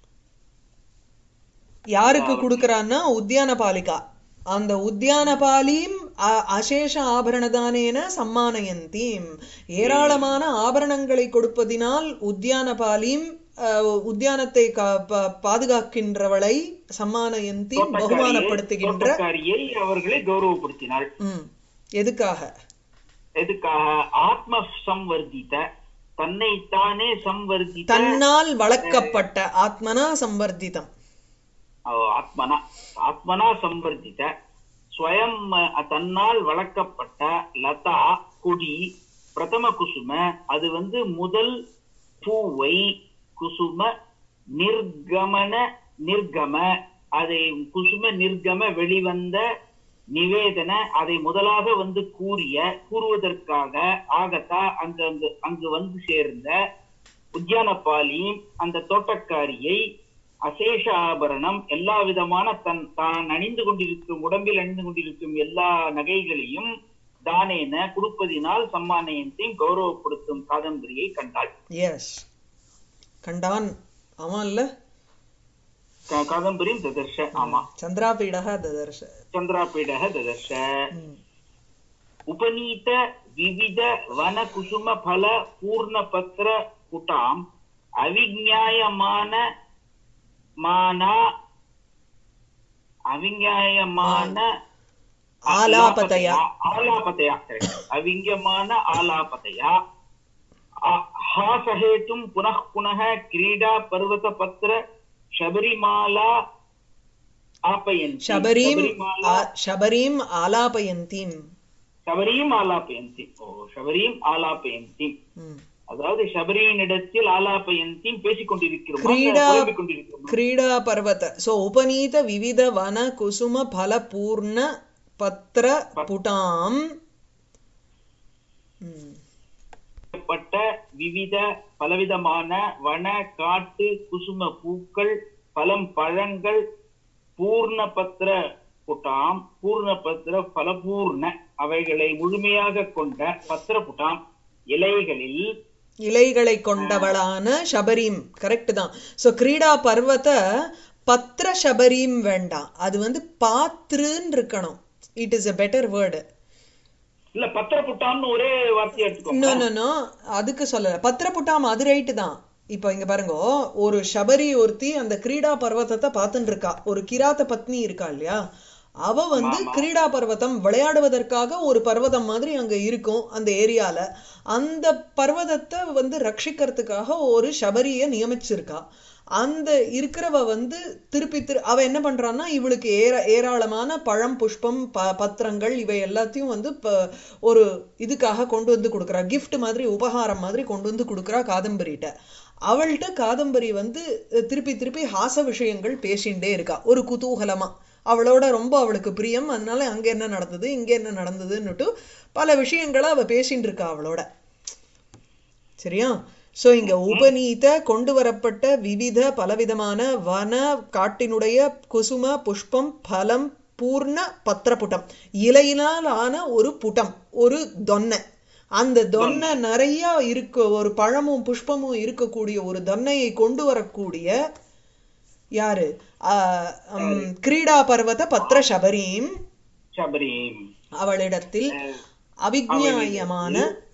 யாருக்கு கொடுக்கறான்னா உத்தியான பாலிகா அந்த உத்தியான பாலியும் அ- அசேஷ ஆபரணதானேன சம்மானயந்தீம் ஏராளமான ஆபரணங்களை கொடுப்பதினால் உத்தியான பாலியும் அஹ், உத்தியானத்தை கா- பா- பாதுகாக்கின்றவளை சம்மானயந்தீம் தோட்டக்காரியை பகுமானப்படுத்துகின்ற தோட்டக்காரியை அவர்களை கௌரவப்படுத்தினாள் ம் எதுக்காக எதுக்காக ஆத்ம சம்வர்த்தித தன்னைத்தானே சம்வர்த்தித தன்னால் வளர்க்கப்பட்ட ஆத்மனா சம்வர்த்திதம் அஹ், ஆத்மனா ஆத்மனா சம்வர்த்தித ஸ்வயம் அஹ், தன்னால் வளர்க்கப்பட்ட லதா கொடி பிரதம குசும அது வந்து முதல் பூவை குசும நிர்கமன நிர்கம அதை குசும நிர்கம வெளிவந்த நிவேதன அதை முதலாக வந்து கூறிய கூறுவதற்காக ஆகத்தா அங்கு அங்கு அங்கு வந்து சேர்ந்த உத்தியானபாலி அந்த தோட்டக்காரியை அசேஷ ஆபரணம் எல்லா விதமான தன் தான் அணிந்து கொண்டிருக்கும் உடம்பில் அணிந்து கொண்டிருக்கும் எல்லா நகைகளையும் தானேன கொடுப்பதினால் சம்மானயத்தையும் கௌரவப்படுத்தும் காதம்பரியை கண்டாள் எஸ் கண்டான் ஆமா இல்ல க- காதம்பரியும் ததர்ஷ ஆமா சந்திராபீடக ததர்ஷ சந்திராபீடக ததர்ஷ ம். உபநீத விவித வன குசும பல பூர்ண பத்திர குட்டாம் அவிஞாயமான மானா அவிஞாயமான ஆலாபதயா ஆலாபதயா correct. அவிங்கமான ஆலாபதயா ஆ- ஹாசஹேத்தும் புனః புனः கிரீடா பர்வத பத்திர சபரிமாலா ஆப்பயந்தி शबरीम् சபரிமாலா आ- शबरीम् आलापयन्तीम् சபரியும் ஆலாபயந்தி ஓ சபரியும் ஆலாபயந்தி ம். அதாவது சபரியினிடத்தில் ஆலாபயந்தி பேசிக் கொண்டிருக்கிறோம் क्रीडा புலம்பிக் கொண்டிருக்கிறோம் क्रीडा पर्वत सो उपनीत विविध वन कुसुम फल पूर्ण पत्र पुटाम् ம். செய்யப்பட்ட விவித பலவிதமான வன காட்டு குசும பூக்கள் பழம் பழங்கள் பூர்ணபத்திர புட்டாம் பூர்ணபத்திர பலபூர்ண அவைகளை முழுமையாக கொண்ட பத்திர புட்டாம் இலைகளில் இலைகளை கொண்டவளான ஷபரீம் கரெக்ட் தான் சோ கிரீடா பர்வத பத்ர ஷபரீம் வேண்டாம் அது வந்து பாத்ருன்னு இருக்கணும் it is a better word இல்ல பத்திர புட்டாம்னு ஒரே வார்த்தையை எடுத்துக்கோங்க நோ நோ நோ அதுக்கு சொல்லல பத்திரப்புட்டாம் அது ரைட்டு தான் இப்போ இங்க பாருங்க ஒரு ஷபரி ஒருத்தி அந்த கிரீடா பர்வதத்தை பார்த்துட்டு இருக்கா ஒரு கிராத்த பத்னி இருக்கா இல்லையா அவ வந்து கிரீடா பர்வதம் விளையாடுவதற்காக ஒரு பர்வதம் மாதிரி அங்க இருக்கும் அந்த ஏரியால அந்த பர்வதத்தை வந்து ரட்சிக்கிறதுக்காக ஒரு ஷபரிய நியமிச்சிருக்கா அந்த இருக்கிறவ வந்து திருப்பி திரு அவ என்ன பண்றான்னா இவளுக்கு ஏற ஏராளமான பழம் புஷ்பம் ப பத்திரங்கள் இவை எல்லாத்தையும் வந்து ப- ஒரு இதுக்காக கொண்டு வந்து கொடுக்குறா gift மாதிரி உபகாரம் மாதிரி கொண்டு வந்து கொடுக்குறா காதம்பரிட்ட அவள்கிட்ட காதம்பரி வந்து அஹ், திருப்பி திருப்பி ஹாச விஷயங்கள் பேசிண்டே இருக்கா ஒரு குதூகலமா அவளோட ரொம்ப அவளுக்கு பிரியம் அதனால அங்க என்ன நடந்தது இங்க என்ன நடந்ததுன்னுட்டு பல விஷயங்களை அவ பேசிட்டு இருக்கா அவளோட சரியா சோ இங்க உபநீத கொண்டு வரப்பட்ட விவித பலவிதமான வன காட்டினுடைய குசும புஷ்பம் பலம் பூர்ண பத்திரப்புட்டம் இலையினால் ஆன ஒரு புட்டம் ஒரு தொன்னை அந்த தொன்னை நிறைய இருக்க ஒரு பழமும் புஷ்பமும் இருக்கக்கூடிய ஒரு தொன்னையை கொண்டு வரக்கூடிய யாரு ஆஹ் உம், கிரீடா பர்வத பத்ர சபரீம் சபரீம் அவளிடத்தில் அவிஜ்ஞாயமான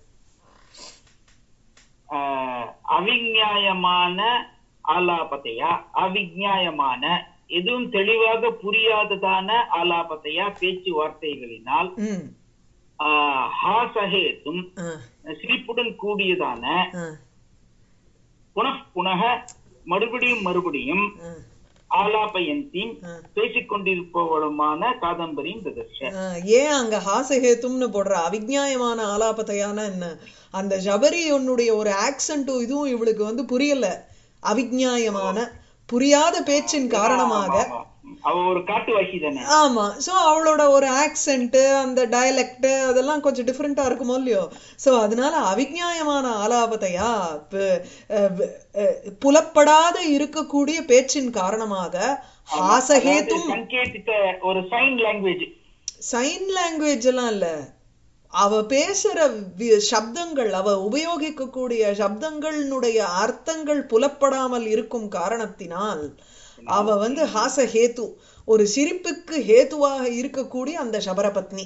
ஆஹ், அவிஞ்ஞாயமான ஆலாபத்தையா அவிஞ்ஞாயமான எதுவும் தெளிவாக புரியாததான ஆலாபத்தையா பேச்சுவார்த்தைகளினால் ம் ஆஹ், ஹாசஹேத்தும் ஆ சிரிப்புடன் கூடியதான ஆ புனః புனக மறுபடியும் மறுபடியும் ஆ ஆலாபயந்தியும் ஆ. பேசிக் கொண்டிருப்பவளுமான காதம்பரியும் ததர்ஷ ஆஹ் ஏன் அங்க ஹாசஹேத்தும்னு போடுற அவிஜ்ஞாயமான ஆலாபத்தையான என்ன அந்த ஜபரி உன்னுடைய ஒரு ஆக்சன்ட்டும் இதுவும் இவளுக்கு வந்து புரியல அவிஜ்ஞாயமான புரியாத பேச்சின் காரணமாக ஆமா. அவ ஒரு காட்டுவாசி தானே ஆமா சோ அவளோட ஒரு ஆக்சென்ட் அந்த டயலெக்ட் அதெல்லாம் கொஞ்சம் டிஃப்ரெண்டா இருக்குமோ இல்லையோ சோ அதனால அவிஜ்ஞாயமான ஆலாபத்தையா ப- அஹ் வ- அஹ் புலப்படாத இருக்கக்கூடிய பேச்சின் காரணமாக ஹாசஹேத்தும் சங்கேதித்த ஒரு சைன் லாங்குவேஜ் சைன் லாங்குவேஜ் எல்லாம் இல்ல அவ பேசுற வி- சப்தங்கள் அவ உபயோகிக்கக்கூடிய சப்தங்களினுடைய அர்த்தங்கள் புலப்படாமல் இருக்கும் காரணத்தினால் அவ வந்து ஹாச ஹேத்து ஒரு சிரிப்புக்கு ஹேத்துவாக இருக்கக்கூடிய அந்த சபரபத்னி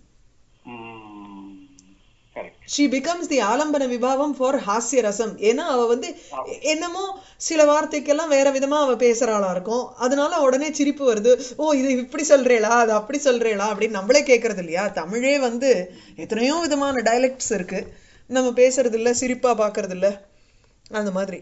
கரெக்ட் ஷி பிகம்ஸ் தி ஆலம்பன விபாவம் ஃபார் ஹாஸ்ய ரசம் ஏன்னா அவ வந்து என்னமோ சில வார்த்தைக்கெல்லாம் வேற விதமா அவ பேசுறாளா இருக்கும் அதனால உடனே சிரிப்பு வருது ஓ இது இப்படி சொல்றேளா அது அப்படி சொல்றேளா அப்படின்னு நம்மளே கேட்கறது இல்லையா தமிழே வந்து எத்தனையோ விதமான டயலெக்ட்ஸ் இருக்கு நம்ம பேசுறது இல்ல சிரிப்பா பாக்குறது இல்ல அந்த மாதிரி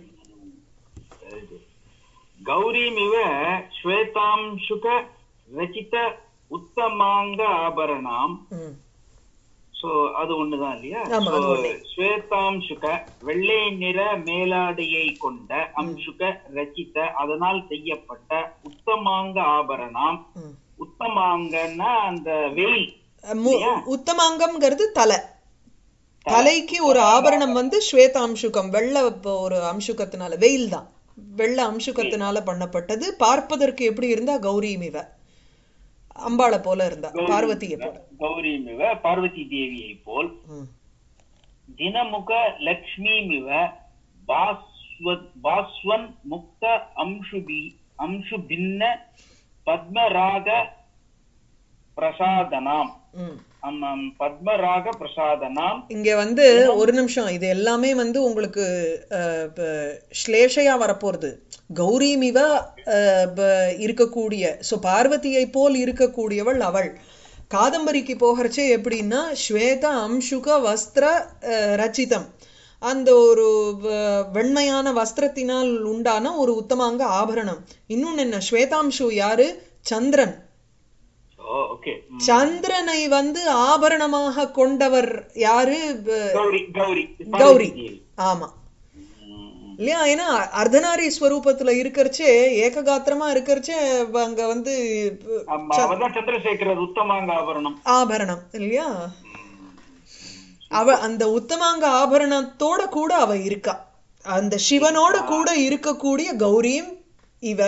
கௌரிமிவ ஸ்வேதாம்சுக ரச்சித உத்தமாங்க ஆபரணாம் ம் சோ அது ஒண்ணுதான் இல்லையா ஆமா, அது So, ஒண்ணே. ஸ்வேதாம்சுக வெள்ளை நிற மேலாடையை கொண்ட அம்சுக ரச்சித அதனால் செய்யப்பட்ட உத்தமாங்க ஆபரணம் ம். உத்தமாங்கன்னா அந்த வெயில் மு- உத்தமாங்கம்ங்கிறது தலை தலைக்கு ஒரு ஆபரணம் வந்து ஸ்வேதாம்சுகம் வெள்ளை ப- ஒரு அம்சுகத்தினால வெயில் தான் வெள்ளை அம்சுகத்தினால பண்ணப்பட்டது பார்ப்பதற்கு எப்படி இருந்தா கௌரிமிவ அம்பாளை போல இருந்தா பார்வதியை போல கௌரிமிவ பார்வதி தேவியை போல் ம். தினமுக லக்ஷ்மிமிவ பாஸ்வத் பாஸ்வன் முக்த அம்சுபி அம்சு பின்ன பத்மராக பிரசாதனாம் ம். ஆமாம், பத்மராக பிரசாதனாம் இங்க வந்து ஒரு நிமிஷம் இது எல்லாமே வந்து உங்களுக்கு அஹ், ப- ஸ்லேஷையா வரப்போறது கௌரிமிவ அஹ், ப- இருக்கக்கூடிய சோ பார்வதியை போல் இருக்கக்கூடியவள் அவள் காதம்பரிக்கு போகிறச்சே எப்படின்னா ஸ்வேத அம்சுக வஸ்திர அஹ், ரச்சிதம் அந்த ஒரு வ- வெண்மையான வஸ்திரத்தினால் உண்டான ஒரு உத்தமாங்க ஆபரணம் இன்னொன்னு என்ன ஸ்வேதாம்சு யாரு சந்திரன் ஓ ஓகே சந்திரனை வந்து ஆபரணமாக கொண்டவர் யாரு ப- கௌரி கௌரி கௌரி பார்வதி தேவி. ஆமா ம். இல்லையா ஏன்னா அர்த்தநாரி ஸ்வரூபத்துல இருக்கறச்சே ஏககாத்திரமா இருக்கறச்சே அங்க வந்து ஆமா அவதான் சந்திரசேகரர் உத்தமாங்க ஆபரணம் ஆபரணம் இல்லையா அவ அந்த உத்தமாங்க ஆபரணத்தோட கூட அவ இருக்கா அந்த சிவனோட கூட இருக்கக்கூடிய கௌரியும் இவ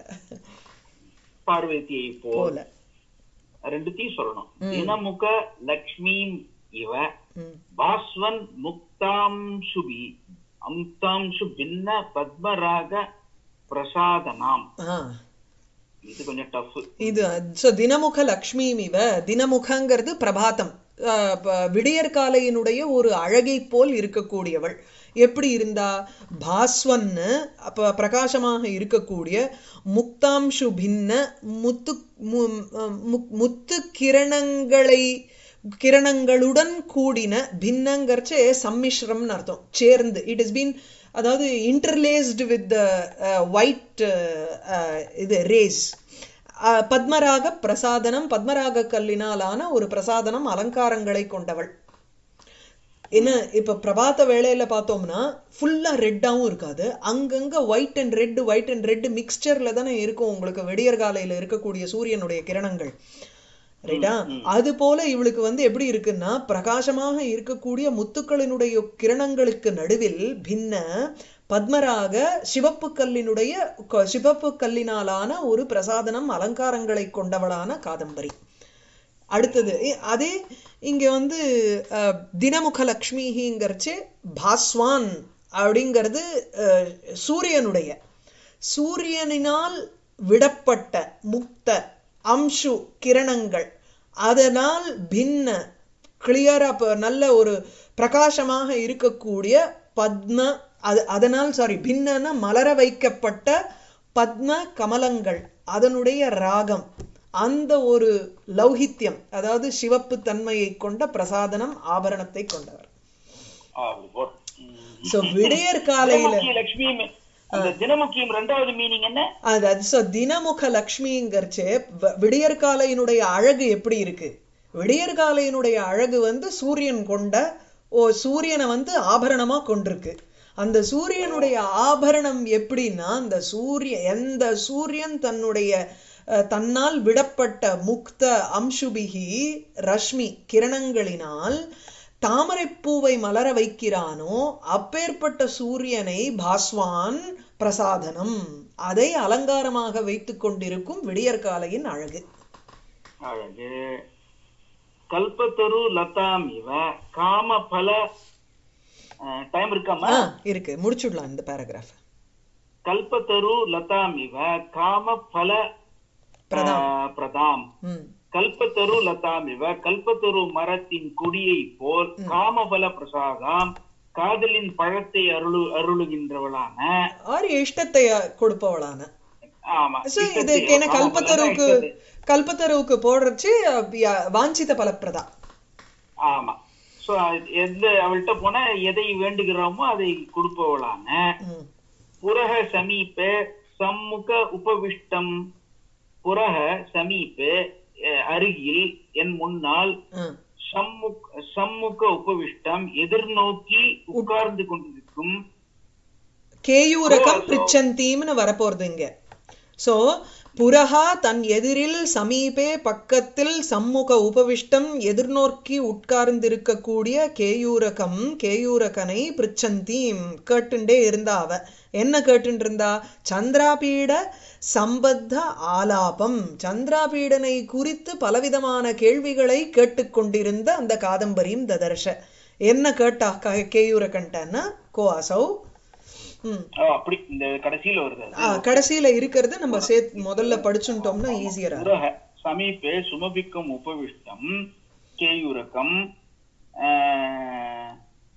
பார்வதியை போல் போல ரெண்டுத்தையும் சொல்லணும் தினமுக லக்ஷ்மீம் இவ ம். பாஸ்வன் முக்தாம்சுபி அம்தாம்சு பின்ன பத்மராக பிரசாதனாம் ஆ இது கொஞ்சம் டஃப் இது சோ தினமுக லக்ஷ்மி இவ தினமுகங்கிறது பிரபாதம் அஹ், ப- விடியற்காலையினுடைய ஒரு அழகை போல் இருக்கக்கூடியவள் எப்படி இருந்தா பாஸ்வன்னு அப்ப பிரகாசமாக இருக்கக்கூடிய முக்தாம்சு பின்ன முத்து மு- மு- முத்து கிரணங்களை கிரணங்களுடன் கூடின பின்னங்கிறச்சே சம்மிஸ்ரம்னு அர்த்தம் சேர்ந்து இட் இஸ் பீன் அதாவது இன்டர்லேஸ்டு வித் ஒயிட் இது ரேஸ் பத்மராக பிரசாதனம் பத்மராக கல்லினாலான ஒரு பிரசாதனம் அலங்காரங்களை கொண்டவள் என்ன இப்ப பிரபாத வேளையில பார்த்தோம்னா ஃபுல்லா ரெட்டாவும் இருக்காது அங்கங்க white and red white and red மிக்ஸ்சர்ல தானே இருக்கும் உங்களுக்கு வெடியற்காலையில இருக்கக்கூடிய சூரியனுடைய கிரணங்கள் ரைட்டா அது போல இவளுக்கு வந்து எப்படி இருக்குன்னா பிரகாசமாக இருக்கக்கூடிய முத்துக்களினுடைய கிரணங்களுக்கு நடுவில் பின்ன பத்மராக சிவப்பு கல்லினுடைய கொ- சிவப்பு கல்லினாலான ஒரு பிரசாதனம் அலங்காரங்களை கொண்டவளான காதம்பரி அடுத்தது இ- அதே இங்க வந்து அஹ், தினமுக லக்ஷ்மிங்கிறச்சு பாஸ்வான் அப்படிங்கிறது அஹ், சூரியனுடைய சூரியனினால் விடப்பட்ட முக்த அம்சு கிரணங்கள் அதனால் பின்ன கிளியரா நல்ல ஒரு பிரகாசமாக இருக்கக்கூடிய பத்ம அது அதனால் சாரி பின்னன மலர வைக்கப்பட்ட பத்ம கமலங்கள் அதனுடைய ராகம் அந்த ஒரு லௌகித்யம் அதாவது சிவப்பு தன்மையை கொண்ட பிரசாதனம் ஆபரணத்தை கொண்டவர் அப்படி போ ம். சோ விடையற் காலையில தினமுகி லக்ஷ்மி அந்த தினமுக்கியம் ரெண்டாவது மீனிங் என்ன அது அது so தினமுக லக்ஷ்மிங்கிறச்சு வ- விடியற்காலையினுடைய அழகு எப்படி இருக்கு விடியற்காலையினுடைய அழகு வந்து சூரியன் கொண்ட ஓ சூரியனை வந்து ஆபரணமா கொண்டிருக்கு அந்த சூரியனுடைய ஆபரணம் எப்படின்னா அந்த சூரிய எந்த சூரியன் தன்னுடைய அஹ், தன்னால் விடப்பட்ட முக்த அம்சுபிகி ரஷ்மி கிரணங்களினால் தாமரைப்பூவை மலர வைக்கிறானோ அப்பேற்பட்ட சூரியனை பாஸ்வான் பிரசாதனம் அதை அலங்காரமாக வைத்துக் கொண்டிருக்கும் விடியற்காலையின் அழகு அழகு கல்பத்தரு லதாம் இவ காம பல டைம் இருக்காமா ஆ இருக்கு முடிச்சுடலாம் இந்த பேராகிராஃப் கல்பத்தரு லதாம் இவ காம பல பிரதாம். ஆஹ், பிரதாம் ம் கல்பத்தரு லதாம் இவ கல்பத்தரு மரத்தின் கொடியை போல் காமபல பிரசாதாம் காதலின் பழத்தை அருளு அருளுகின்றவளான ஆர் இஷ்டத்தை கொடுப்பவளான ஆமா So, இஷ்டத்தை- இதுக்கு என்ன காமபலனா கல்பத்தருவுக்கு இஷ்டத்தை. கல்பத்தருவுக்கு போடுறச்சு அஹ், வாஞ்சித பலப்பிரதா ஆமா சோ எந்த அவள்கிட்ட போனா எதை வேண்டுகிறோமோ அதை கொடுப்பவளான ம் புரக சமீபே சம்முக உபவிஷ்டம் புரக சமீபே அஹ், அருகில் என் முன்னால் ஆ சம்முக சம்முக உபவிஷ்டம் எதிர்நோக்கி உட்கார்ந்து கொண்டிருக்கும் கேயூரகம் பிரிச்சந்தீம்னு வரப்போறது இங்க சோ புரஹா தன் எதிரில் சமீபே பக்கத்தில் சம்முக உபவிஷ்டம் எதிர்நோக்கி உட்கார்ந்திருக்கக்கூடிய கேயூரகம் கேயூரகனை பிரிச்சந்தீம் கேட்டுண்டே இருந்தா அவ என்ன கேட்டுட்டு இருந்தா சந்திராபீட சம்பத்த ஆலாபம் சந்திராபீடனை குறித்து பலவிதமான கேள்விகளை கேட்டுக்கொண்டிருந்த அந்த காதம்பரியும் ததர்ஷ என்ன கேட்டா க- கேயூரகன்ட்டன்னா கோ அசௌ ம் ஓ, அப்படி இந்த கடைசியில வருது அது. ஆ, கடைசியில இருக்கிறது நம்ம சேத் முதல்ல படிச்சுட்டோம்னா ஈஸியரா புரக சமீபே சுமபிக்கும் உபவிஷ்டம் கேயூரகம் ஆஹ்,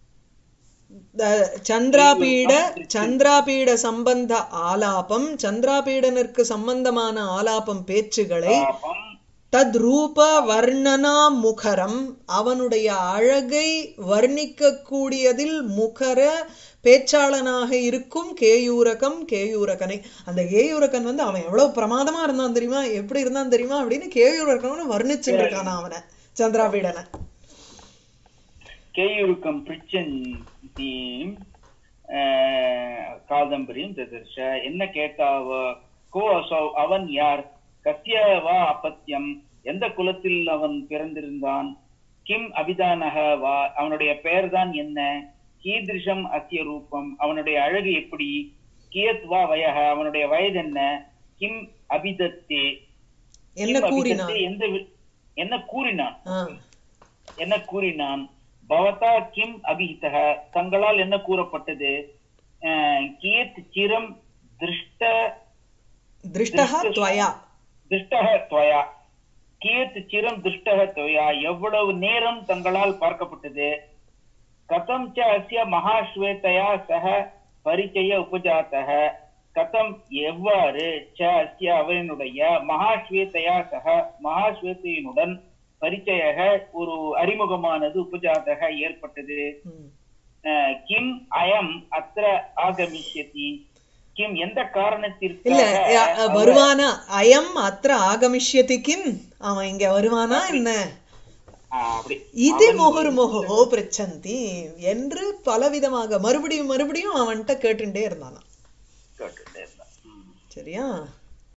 சந்திராபீட சந்திராபீட சம்பந்த ஆலாபம் சந்திராபீடனுக்கு சம்பந்தமான ஆலாபம் பேச்சுகளை பாபம் தத் ரூப வர்ணனா முகரம் அவனுடைய அழகை வர்ணிக்க கூடியதில் முகர பேச்சாளனாக இருக்கும் கேயூரகம் கேயூரகனை அந்த கேயூரகன் வந்து அவன் எவ்வளவு பிரமாதமா இருந்தான் தெரியுமா எப்படி இருந்தான் தெரியுமா அப்படின்னு கேயூரகன் வர்ணிச்சுட்டு இருக்கான் அவனை சந்திராபீடனை கேயூருக்கம் பிரிச்சந்தீம் காதம்பரியும் ததர்ஷ என்ன கேட்டாவ கோ அசௌ அவன் யார் கத்தியவா அப்பத்தியம் எந்த குலத்தில் அவன் பிறந்திருந்தான் கிம் அபிதானக வா அவனுடைய பெயர் தான் என்ன கீதிருஷம் அசிய ரூபம் அவனுடைய அழகு எப்படி கியத் வா வயக அவனுடைய வயது என்ன கிம் அபிதத்தே என்ன கிம் கூறினான் அபிதத்தே எந்த வி- என்ன கூறினான் ஆ என்ன கூறினான் பவதா கிம் அபிஹிதக தங்களால் என்ன கூறப்பட்டது அஹ், கியத் சிரம் திருஷ்ட திருஷ்டா துவயா திருஷ்டக துவயா கியத் சிரம் திருஷ்டக துவயா எவ்வளவு நேரம் தங்களால் பார்க்கப்பட்டது கதம் ச அஸ்ய மகாஸ்வேதையா சக பரிச்சய உபஜாத்தக கதம் எவ்வாறு ச அஸ்ய அவனுடைய மகாஸ்வேதையா சக மகாஸ்வேதையினுடன் பரிச்சயக ஒரு அறிமுகமானது உபஜாதக ஏற்பட்டது ம். அஹ், கிம் அயம் அத்திர ஆகமிஷ்யதி கிம் எந்த இல்ல காரணத்திற்காக யா- அவர் வருவானா அயம் அத்திர ஆகமிஷ்யதி கிம் அவன் இங்க வருவானா என்ன ஆஹ், அப்படி இது அவன் முகுர்முகோ பிரச்சந்தி என்று பலவிதமாக மறுபடியும் மறுபடியும் அவன்கிட்ட கேட்டுட்டே இருந்தானா கேட்டுட்டே இருந்தான் ம். சரியா